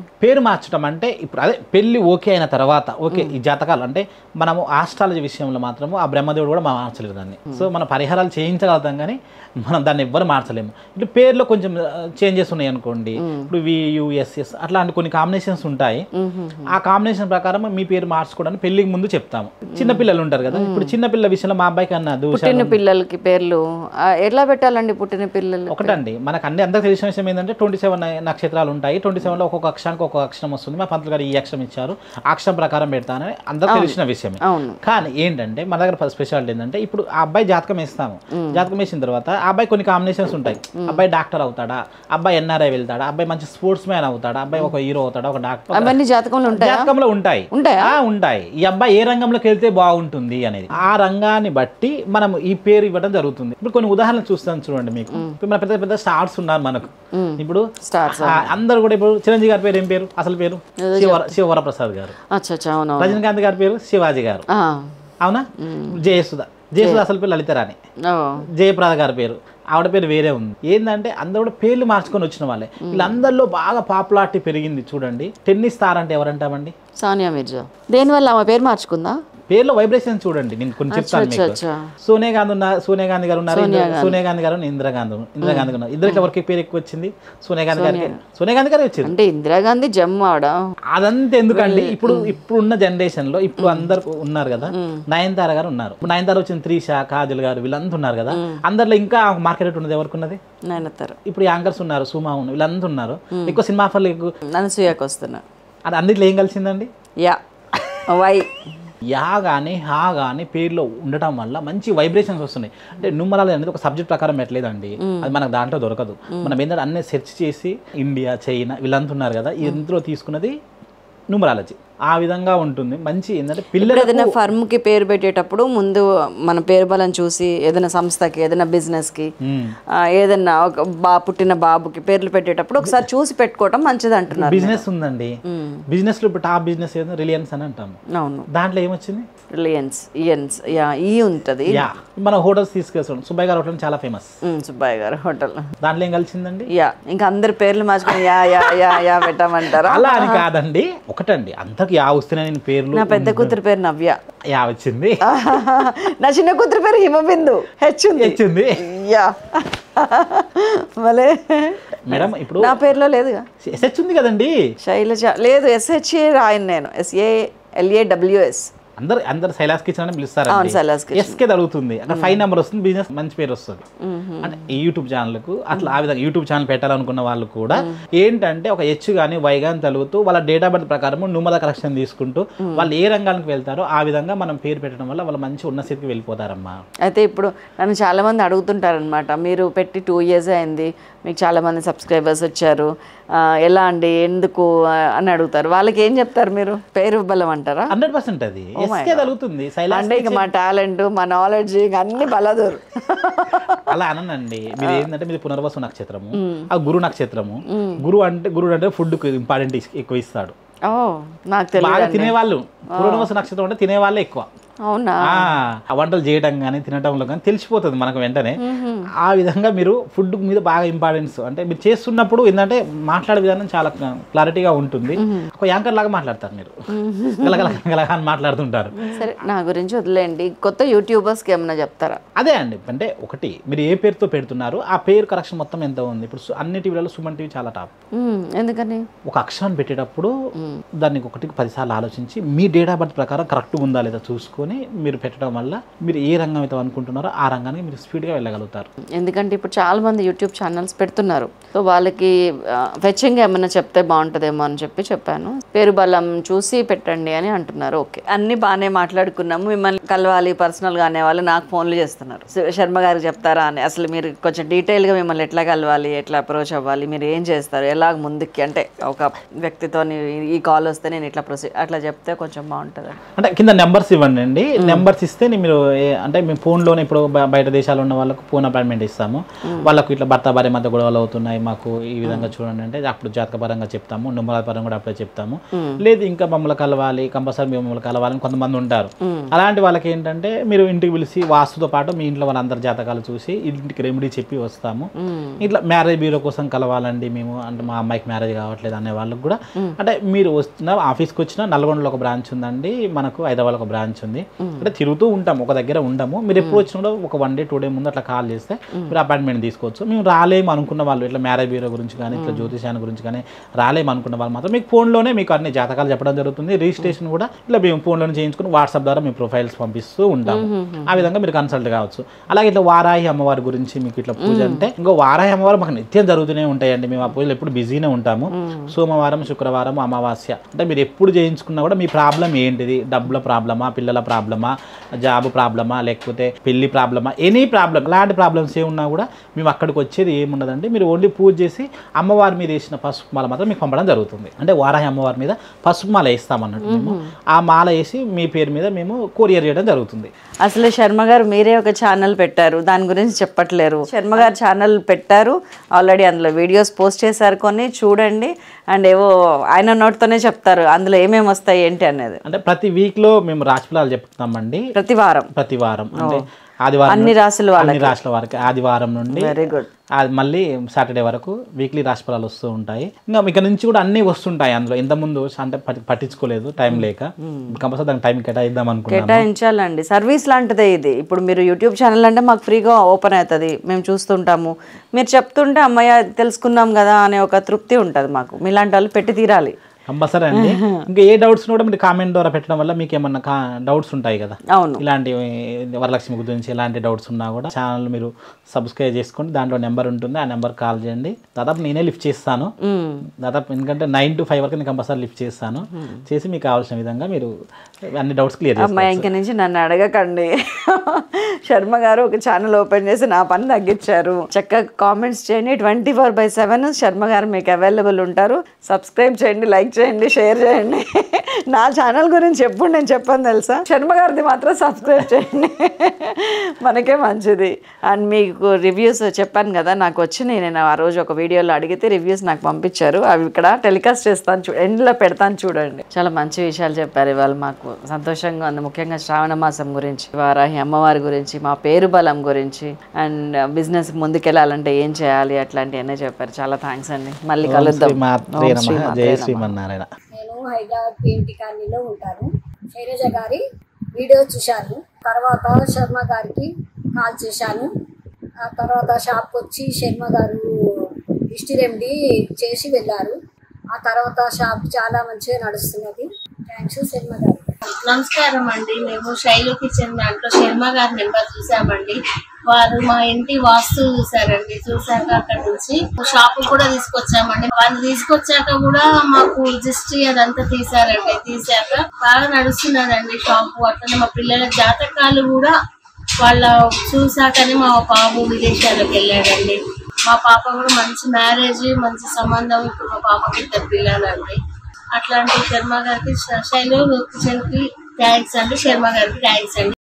B: పేరు మార్చడం అంటే ఇప్పుడు అదే పెళ్లి ఓకే అయిన తర్వాత ఓకే ఈ జాతకాలు అంటే మనము ఆస్ట్రాలజీ విషయంలో మాత్రము ఆ బ్రహ్మదేవుడు కూడా మనం మార్చలేదు దాన్ని సో మన పరిహారాలు చేయించగలుగుతాం కానీ మనం దాన్ని ఎవ్వరు మార్చలేము ఇటు పేర్లో కొంచెం చేంజెస్ ఉన్నాయి అనుకోండి ఇప్పుడు వియుఎస్ఎస్ అట్లాంటి కొన్ని కాంబినేషన్స్ ఉంటాయి ఆ కాంబినేషన్ ప్రకారం మీ పేరు మార్చుకోవడానికి పెళ్లికి ముందు చెప్తాము చిన్న పిల్లలు ఉంటారు కదా ఇప్పుడు చిన్న పిల్లల విషయంలో మా అబ్బాయికి అన్న దూష
A: పుట్టిన పిల్లలకి పేర్లు ఆ, ఎట్లా పెట్టాలండి పుట్టిన పిల్లలు
B: ఒకటండి మనకు అన్ని అందరికి తెలిసిన విషయం ఏంటంటే ట్వంటీ సెవెన్ నక్షత్రాలు ఉంటాయి ట్వంటీ సెవెన్లో ఒక్కొక్క అక్షరానికి ఒక్కొక్క అక్షరం వస్తుంది మా పంతులు గారు ఈ అక్షరం ఇచ్చారు ఆ అక్షరం ప్రకారం పెడతానని అందరికి తెలిసిన విషయమే
A: అవును
B: కానీ ఏంటంటే మన దగ్గర స్పెషాలిటీ ఏంటంటే ఇప్పుడు ఆ అబ్బాయి జాతకం వేస్తాము జాతకం వేసిన తర్వాత ఆ అబ్బాయి కొన్ని కాంబినేషన్స్ ఉంటాయి అబ్బాయి డాక్టర్ అవుతాడా అబ్బాయి ఎన్ఆర్ఐ వెళ్తాడా అబ్బాయి మంచి స్పోర్ట్స్ మ్యాన్ అవుతాడా అబ్బాయి ఒక హీరో అవుతాడా ఒక డాక్టర్
A: అవన్నీ జాతకంలో ఉంటాయా
B: జాతకంలో ఉంటాయి
A: ఉంటాయా?
B: ఆ, ఉంటాయి ఈ అబ్బాయి ఏ రంగంలోకి వెళ్తే బాగుంటుంది అనేది ఆ రంగాన్ని బట్టి మనం ఈ పేరు ఇవ్వడం జరుగుతుంది ఇప్పుడు కొన్ని ఉదాహరణలు చూస్తాను చూడండి మీకు ఇప్పుడు మన పెద్ద పెద్ద స్టార్స్ ఉన్నారు మనకు ఇప్పుడు
A: Stars,
B: ఆ, అందరూ కూడా ఇప్పుడు చిరంజీవి గారి పేరు ఏం పేరు అసలు పేరు శివ శివవరప్రసాద్ గారు
A: అచ్చా అచ్చా అవును
B: రజనీకాంత్ గారి పేరు శివాజీ గారు
A: ఆ,
B: అవునా జయసుధ జయసుధ అసలు పేరు లలితరాణి
A: ఓ
B: జయప్రద గారి పేరు ఆవిడ పేరు వేరే ఉంది ఏంటంటే అందరూ కూడా పేర్లు మార్చుకొని వచ్చిన వాళ్ళే వీళ్ళందరిలో బాగా పాపులారిటీ పెరిగింది చూడండి టెన్నిస్ తార్ అంటే ఎవరంటామండి
A: సానియా మిర్జా దేనివల్ల ఆమె పేరు మార్చుకుందా
B: పేర్లో వైబ్రేషన్ చూడండి నేను కొన్ని చెప్తాను
A: అచ్చా
B: మీకు
A: అచ్చా
B: సోనియా గాంధీ ఉన్నారు సోనియా గాంధీ గారు ఉన్నారు ఇందిరా- సోనియా గాంధీ గారు ఇందిరాగాంధీ ఇందిరాగాంధీ ఉన్నారు ఇద్దరికి ఎవరికి పేరు ఎక్కువ వచ్చింది సోనియా గాంధీ గారికి సోనియా గాంధీ గారికి వచ్చింది
A: అంటే ఇందిరాగాంధీ జమ్ము ఆవిడ
B: అదంతా ఎందుకండి ఇప్పుడు ఇప్పుడున్న జనరేషన్ లో ఇప్పుడు అందరు ఉన్నారు కదా నయనతార గారు ఉన్నారు ఇప్పుడు నయనతార వచ్చిన త్రీష కాజల్ గారు వీళ్ళంతా ఉన్నారు కదా అందరిలో ఇంకా మార్కెట్ రేట్ ఉన్నది ఎవరికి ఉన్నది
A: నాయనతారు
B: ఇప్పుడు యాంకర్స్ ఉన్నారు సుమా ఉన్నారు వీళ్ళంతా ఉన్నారు ఎక్కువ సినిమా ఆఫర్లు ఎక్కువ
A: అనసూయకు వస్తున్నా
B: అది అన్నిట్లో ఏం కలిసిందండి
A: యా వై
B: యా కానీ హా కానీ పేర్లో ఉండటం వల్ల మంచి వైబ్రేషన్స్ వస్తున్నాయి అంటే న్యూమరాలజీ అనేది ఒక సబ్జెక్ట్ ప్రకారం పెట్టలేదండి అది మనకు దాంట్లో దొరకదు మనం ఏంటంటే అన్నీ సెర్చ్ చేసి ఇండియా చైనా వీళ్ళంతా ఉన్నారు కదా ఇందులో తీసుకున్నది న్యూమరాలజీ ఆ విధంగా ఉంటుంది మంచి ఏంటంటే
A: ఇప్పుడు
B: పిల్లలు
A: ఏదైనా ఫర్మ్ కి పేరు పెట్టేటప్పుడు ముందు మన పేరు బలం చూసి ఏదైనా సంస్థకి ఏదైనా బిజినెస్ కి ఆ, ఏదైనా ఒక బా పుట్టిన బాబుకి పేర్లు పెట్టేటప్పుడు ఒకసారి చూసి పెట్టుకోవటం మంచిది అంటున్నారు
B: బిజినెస్ ఉందండి బిజినెస్ లో ఇప్పుడు టాప్ బిజినెస్ ఏదో రిలయన్స్ అని అంటాము
A: అవును
B: దాంట్లో ఏమొచ్చింది
A: రిలయన్స్ ఇయన్స్ యా ఈ ఉంటది
B: యా మన హోటల్స్ తీసుకెళ్తాం సుబ్బయ్య గారు హోటల్ చాలా ఫేమస్
A: ఉమ్, సుబ్బయ్య గారు హోటల్
B: దాంట్లో ఏం కలిసిందండి
A: యా ఇంకా అందరి పేర్లు మార్చుకొని యా యా యా యా పెట్టామంటారా
B: అలా అని కాదండి ఒకటండి అంతకు యా వస్తున్నాయి నేను పేర్లు
A: నా పెద్ద కూతురు పేరు నవ్య
B: యా వచ్చింది
A: నా చిన్న కూతురు పేరు హిమబిందు హెచ్ ఉంది
B: వచ్చింది
A: యా మళ్ళీ
B: మేడం ఇప్పుడు
A: నా పేరులో లేదుగా
B: ఎస్హెచ్ ఉంది కదండి
A: శైలజ లేదు ఎస్హెచ్ఏ రాయను నేను ఎస్ఏ ఎల్ఏ
B: అందరు అందరు శైలాస్ కిచెన్ అని పిలుస్తారు
A: అవును, శైలాస్ కిచెన్.
B: ఎస్కే అడుగుతుంది అక్కడ ఫైవ్ నెంబర్ వస్తుంది బిజినెస్ మంచి పేరు వస్తుంది అంటే ఈ యూట్యూబ్ ఛానల్కు అట్లా ఆ విధంగా యూట్యూబ్ ఛానల్ పెట్టాలనుకున్న వాళ్ళు కూడా ఏంటంటే ఒక హెచ్ కానీ వై కానీ తలుగుతూ వాళ్ళ డేట్ ఆఫ్ బర్త్ ప్రకారం న్యూమల కరెక్షన్ తీసుకుంటూ వాళ్ళు ఏ రంగానికి వెళ్తారో ఆ విధంగా మనం పేరు పెట్టడం వల్ల వాళ్ళు మంచి ఉన్న స్థితికి వెళ్ళిపోతారమ్మా
A: అయితే ఇప్పుడు నన్ను చాలామంది అడుగుతుంటారనమాట మీరు పెట్టి టూ ఇయర్స్ అయింది మీకు చాలామంది సబ్స్క్రైబర్స్ వచ్చారు ఆ, ఎలా అండి ఎందుకు ఆ, అని అడుగుతారు వాళ్ళకి ఏం చెప్తారు మీరు పేరు బలం అంటారా
B: హండ్రెడ్ పర్సెంట్ అది ఎస్కే తలుగుతుంది శైలాస్
A: అంటే ఇక మా టాలెంట్ మా నాలెడ్జ్ ఇక అన్ని బలదూరు
B: అలా అననండి మీరు ఏంటంటే మీది పునర్వసు నక్షత్రము ఆ గురు నక్షత్రము గురు అంటే గురుడు అంటే ఫుడ్ ఇంపార్టెంట్ ఎక్కువ ఇస్తాడు
A: ఓ నాకు
B: బాగా
A: తెలియదు
B: తినేవాళ్ళు పునర్వసు నక్షత్రం అంటే తినేవాళ్ళే ఎక్కువ
A: అవునా
B: ఆ ఆ వంటలు చేయడం కానీ తినడంలో కానీ తెలిసిపోతుంది మనకు వెంటనే ఆ విధంగా మీరు ఫుడ్ మీద బాగా ఇంపార్టెన్స్ అంటే మీరు చేస్తున్నప్పుడు ఏంటంటే మాట్లాడే విధానం చాలా క్లారిటీగా ఉంటుంది ఒక యాంకర్ లాగా మాట్లాడతారు మీరు గలగల గలగల అని మాట్లాడుతుంటారు
A: సరే నా గురించి వదిలేండి కొత్త యూట్యూబర్స్కి ఏమన్నా చెప్తారా
B: అదే అండి అంటే ఒకటి మీరు ఏ పేరుతో పెడుతున్నారు ఆ పేరు కరెక్షన్ మొత్తం ఎంత ఉంది ఇప్పుడు సు- అన్ని టీవీలలో సుమన్ టీవీ చాలా టాప్
A: మ్మ్, ఎందుకని
B: ఒక అక్షరాన్ని పెట్టేటప్పుడు దాన్ని ఒకటికి పదిసార్లు ఆలోచించి మీ డేట్ ఆఫ్ బర్త్ ప్రకారం కరెక్ట్గా ఉందా లేదా చూసుకొని మీరు పెట్టడం వల్ల మీరు ఏ రంగం అయితే అనుకుంటున్నారో ఆ రంగానికి మీరు స్పీడ్గా వెళ్ళగలుగుతారు
A: ఎందుకంటే ఇప్పుడు చాలా మంది యూట్యూబ్ ఛానల్స్ పెడుతున్నారు సో వాళ్ళకి ఫెచ్చింగ్ ఏమైనా చెప్తే బాగుంటుందేమో అని చెప్పి చెప్పాను పేరు బలం చూసి పెట్టండి అని అంటున్నారు ఓకే అన్ని బాగానే మాట్లాడుకున్నాము మిమ్మల్ని కలవాలి పర్సనల్గా అనేవాళ్ళు నాకు ఫోన్లు చేస్తున్నారు శ- శర్మ గారికి చెప్తారా అని అసలు మీరు కొంచెం డీటెయిల్గా మిమ్మల్ని ఎట్లా కలవాలి ఎట్లా అప్రోచ్ అవ్వాలి మీరు ఏం చేస్తారు ఎలాగ ముందుకి అంటే ఒక వ్యక్తితో ఈ కాల్ వస్తే నేను ఇట్లా ప్రొసీడ్ అట్లా చెప్తే కొంచెం బాగుంటుంది
B: అంటే కింద నెంబర్స్ ఇవ్వండి అండి నెంబర్స్ ఇస్తే నీ మీరు ఏ- అంటే మేము ఫోన్లోనే ఇప్పుడు బ- బయట దేశాల్లో ఉన్న వాళ్ళకు ఫోన్ అపాయింట్మెంట్ ఇస్తాము వాళ్ళకు ఇట్లా భర్త భార్య మధ్య గొడవలు అవుతున్నాయి మాకు ఈ విధంగా చూడండి అంటే అప్పుడు జాతక పరంగా చెప్తాము నుమ్మల పరంగా కూడా అప్పుడే చెప్తాము లేదు ఇంకా మమ్మల్ని కలవాలి కంపల్సరీ మేము మమ్మల్ని కలవాలని కొంతమంది ఉంటారు అలాంటి వాళ్ళకి ఏంటంటే మీరు ఇంటికి పిలిచి వాస్తుతో పాటు మీ ఇంట్లో వాళ్ళందరి జాతకాలు చూసి ఇంటికి రెమెడీ చెప్పి వస్తాము ఇట్లా మ్యారేజ్ బ్యూరో కోసం కలవాలండి మేము అంటే మా అమ్మాయికి మ్యారేజ్ కావట్లేదు అనే వాళ్ళకి కూడా అంటే మీరు వస్తున్న ఆఫీస్కి వచ్చిన నల్గొండలో ఒక బ్రాంచ్ ఉందండి మనకు హైదరాబాద్ ఒక బ్రాంచ్ ఉంది అంటే తిరుగుతూ ఉంటాం ఒక దగ్గర ఉండము మీరు ఎప్పుడు వచ్చినా కూడా ఒక వన్ డే టూ డే ముందు అట్లా కాల్ చేస్తే మీరు అపాయింట్మెంట్ తీసుకోవచ్చు మేము రాలేము అనుకున్న వాళ్ళు ఇట్లా మ్యారేజ్ బ్యూరో గురించి కానీ ఇట్లా జ్యోతిషాన్ని గురించి కానీ రాలేము అనుకున్న వాళ్ళు మాత్రం మీకు ఫోన్లోనే మీకు అన్ని జాతకాలు చెప్పడం జరుగుతుంది రిజిస్ట్రేషన్ కూడా ఇట్లా మేము ఫోన్లోనే చేయించుకుని వాట్సాప్ ద్వారా మీ ప్రొఫైల్స్ పంపిస్తూ ఉంటాము ఆ విధంగా మీరు కన్సల్ట్ కావచ్చు అలాగే ఇట్లా వారాహి అమ్మవారి గురించి మీకు ఇట్లా పూజ అంటే ఇంకో వారాహి అమ్మవారు మాకు నిత్యం జరుగుతూనే ఉంటాయండి మేము ఆ పూజలు ఎప్పుడు బిజీనే ఉంటాము సోమవారం శుక్రవారం అమావాస్య అంటే మీరు ఎప్పుడు చేయించుకున్నా కూడా మీ ప్రాబ్లం ఏంటిది డబ్బుల ప్రాబ్లమా పిల్లల ప్రాబ్లమా జాబ్ ప్రాబ్లమా లేకపోతే పెళ్లి ప్రాబ్లమా ఎనీ ప్రాబ్లం అలాంటి ప్రాబ్లమ్స్ ఏ ఉన్నా కూడా మేము అక్కడికి వచ్చేది ఏముండదండి మీరు ఓన్లీ పూజ చేసి అమ్మవారి మీద వేసిన పసుపు మాల మాత్రం మీకు పంపడం జరుగుతుంది అంటే వారాహి అమ్మవారి మీద పసుపు మాల వేస్తామన్నట్టు మేము ఆ మాల వేసి మీ పేరు మీద మేము కొరియర్ చేయడం జరుగుతుంది
A: అసలు శర్మ గారు మీరే ఒక ఛానల్ పెట్టారు దాని గురించి చెప్పట్లేరు శర్మ గారు ఛానల్ పెట్టారు ఆల్రెడీ అందులో వీడియోస్ పోస్ట్ చేశారు కొన్ని చూడండి అండ్ ఏవో ఆయన నోటితోనే చెప్తారు అందులో ఏమేమి వస్తాయి ఏంటి అనేది
B: అంటే ప్రతి వీక్లో మేము రాశిఫలాలు చెప్తామండి
A: ప్రతి వారం
B: ప్రతి వారం అంటే ఆదివారం
A: అన్ని
B: నుండి-
A: రాశుల వాళ్ళకి.
B: అన్ని రాశుల వారికి ఆదివారం నుండి
A: వెరీ గుడ్
B: అది మళ్ళీ సాటర్డే వరకు వీక్లీ రాశిఫలాలు వస్తూ ఉంటాయి ఇంకా ఇక్కడ నుంచి కూడా అన్నీ వస్తుంటాయి అందులో ఇంత ముందు అంటే పట్టి- పట్టించుకోలేదు టైం లేక కంపల్సరీ దానికి టైం కేటాయిద్దాం అనుకున్నాను
A: కేటాయించాలండి సర్వీస్ లాంటిదే ఇది ఇప్పుడు మీరు యూట్యూబ్ ఛానల్ అంటే మాకు ఫ్రీగా ఓపెన్ అవుతుంది మేము చూస్తుంటాము మీరు చెప్తుంటే అమ్మయ్య తెలుసుకున్నాం కదా అనే ఒక తృప్తి ఉంటుంది మాకు మీలాంటి వాళ్ళు పెట్టి తీరాలి
B: కంపల్సరీ అండి ఇంకా ఏ డౌట్స్ కూడా మీరు కామెంట్ ద్వారా పెట్టడం వల్ల మీకు ఏమన్నా డౌట్స్ ఉంటాయి కదా
A: అవును
B: ఇలాంటి వరలక్ష్మి గురించి ఎలాంటి డౌట్స్ ఉన్నా కూడా ఛానల్ మీరు సబ్స్క్రైబ్ చేసుకోండి దాంట్లో నెంబర్ ఉంటుంది ఆ నెంబర్ కాల్ చేయండి దాదాపు నేనే లిఫ్ట్ చేస్తాను
A: మ్మ్.
B: దాదాపు ఎందుకంటే నైన్ టు ఫైవ్ వరకు నేను కంపల్సరీ లిఫ్ట్ చేస్తాను చేసి మీకు కావాల్సిన విధంగా మీరు అన్ని డౌట్స్ క్లియర్ చేస్తారు
A: అమ్మాయి ఇంక నుంచి నన్ను అడగకండి శర్మ గారు ఒక ఛానల్ ఓపెన్ చేసి నా పని తగ్గించారు చక్కగా కామెంట్స్ చేయండి twenty four by seven Sharma garu మీకు అవైలబుల్ ఉంటారు సబ్స్క్రైబ్ చేయండి లైక్ చేయండి షేర్ చేయండి నా ఛానల్ గురించి ఎప్పుడు నేను చెప్పాను తెలుసా శర్మ గారిది మాత్రం సబ్స్క్రైబ్ చేయండి మనకే మంచిది అండ్ మీకు రివ్యూస్ చెప్పాను కదా నాకు వచ్చినాయి నేను ఆ రోజు ఒక వీడియోలో అడిగితే రివ్యూస్ నాకు పంపించారు అవి ఇక్కడ టెలికాస్ట్ చేస్తాను చూ ఎండ్లో పెడతాను చూడండి చాలా మంచి విషయాలు చెప్పారు ఇవాళ మాకు సంతోషంగా ఉంది ముఖ్యంగా శ్రావణ మాసం గురించి వారాహి అమ్మవారి గురించి మా పేరు బలం గురించి అండ్ బిజినెస్ ముందుకెళ్ళాలంటే ఏం చేయాలి అట్లాంటివన్నీ చెప్పారు చాలా థ్యాంక్స్ అండి మళ్ళీ కలుద్దాం
B: శ్రీ మాత్రే
A: ఓం శ్రీ
B: నమః
A: మాత్రే
B: జయ
A: నమః.
B: శ్రీమన్నారాయణ
E: నేను హైదరాబాద్ పెయింటి కాలనీలో ఉంటాను శైలజ గారి వీడియో చూశాను తర్వాత శర్మ గారికి కాల్ చేశాను ఆ తర్వాత షాప్కి వచ్చి శర్మ గారు దిష్టి రెమెడీ చేసి వెళ్ళారు ఆ తర్వాత షాప్ చాలా మంచిగా నడుస్తున్నది థ్యాంక్స్ శర్మ గారు
F: నమస్కారం అండి మేము శైలు కిచెన్ దాంట్లో శర్మ గారి నెంబర్ చూసామండి వారు మా ఇంటి వాస్తు చూసారండి చూసాక అక్కడ నుంచి షాప్ కూడా తీసుకొచ్చామండి వాళ్ళు తీసుకొచ్చాక కూడా మాకు రిజిస్ట్రీ అదంతా తీసారండి తీసాక బాగా నడుస్తున్నదండి షాపు అట్లనే మా పిల్లల జాతకాలు కూడా వాళ్ళ చూసాకనే మా బాబు విదేశాలకు వెళ్ళాడండి మా పాప కూడా మంచి మ్యారేజ్ మంచి సంబంధం ఇప్పుడు మా పాపకి ఇద్దరు పిల్లలండి అట్లాంటి శర్మ గారికి శైలు కిచెన్ కి థ్యాంక్స్ అండి శర్మ గారికి థ్యాంక్స్ అండి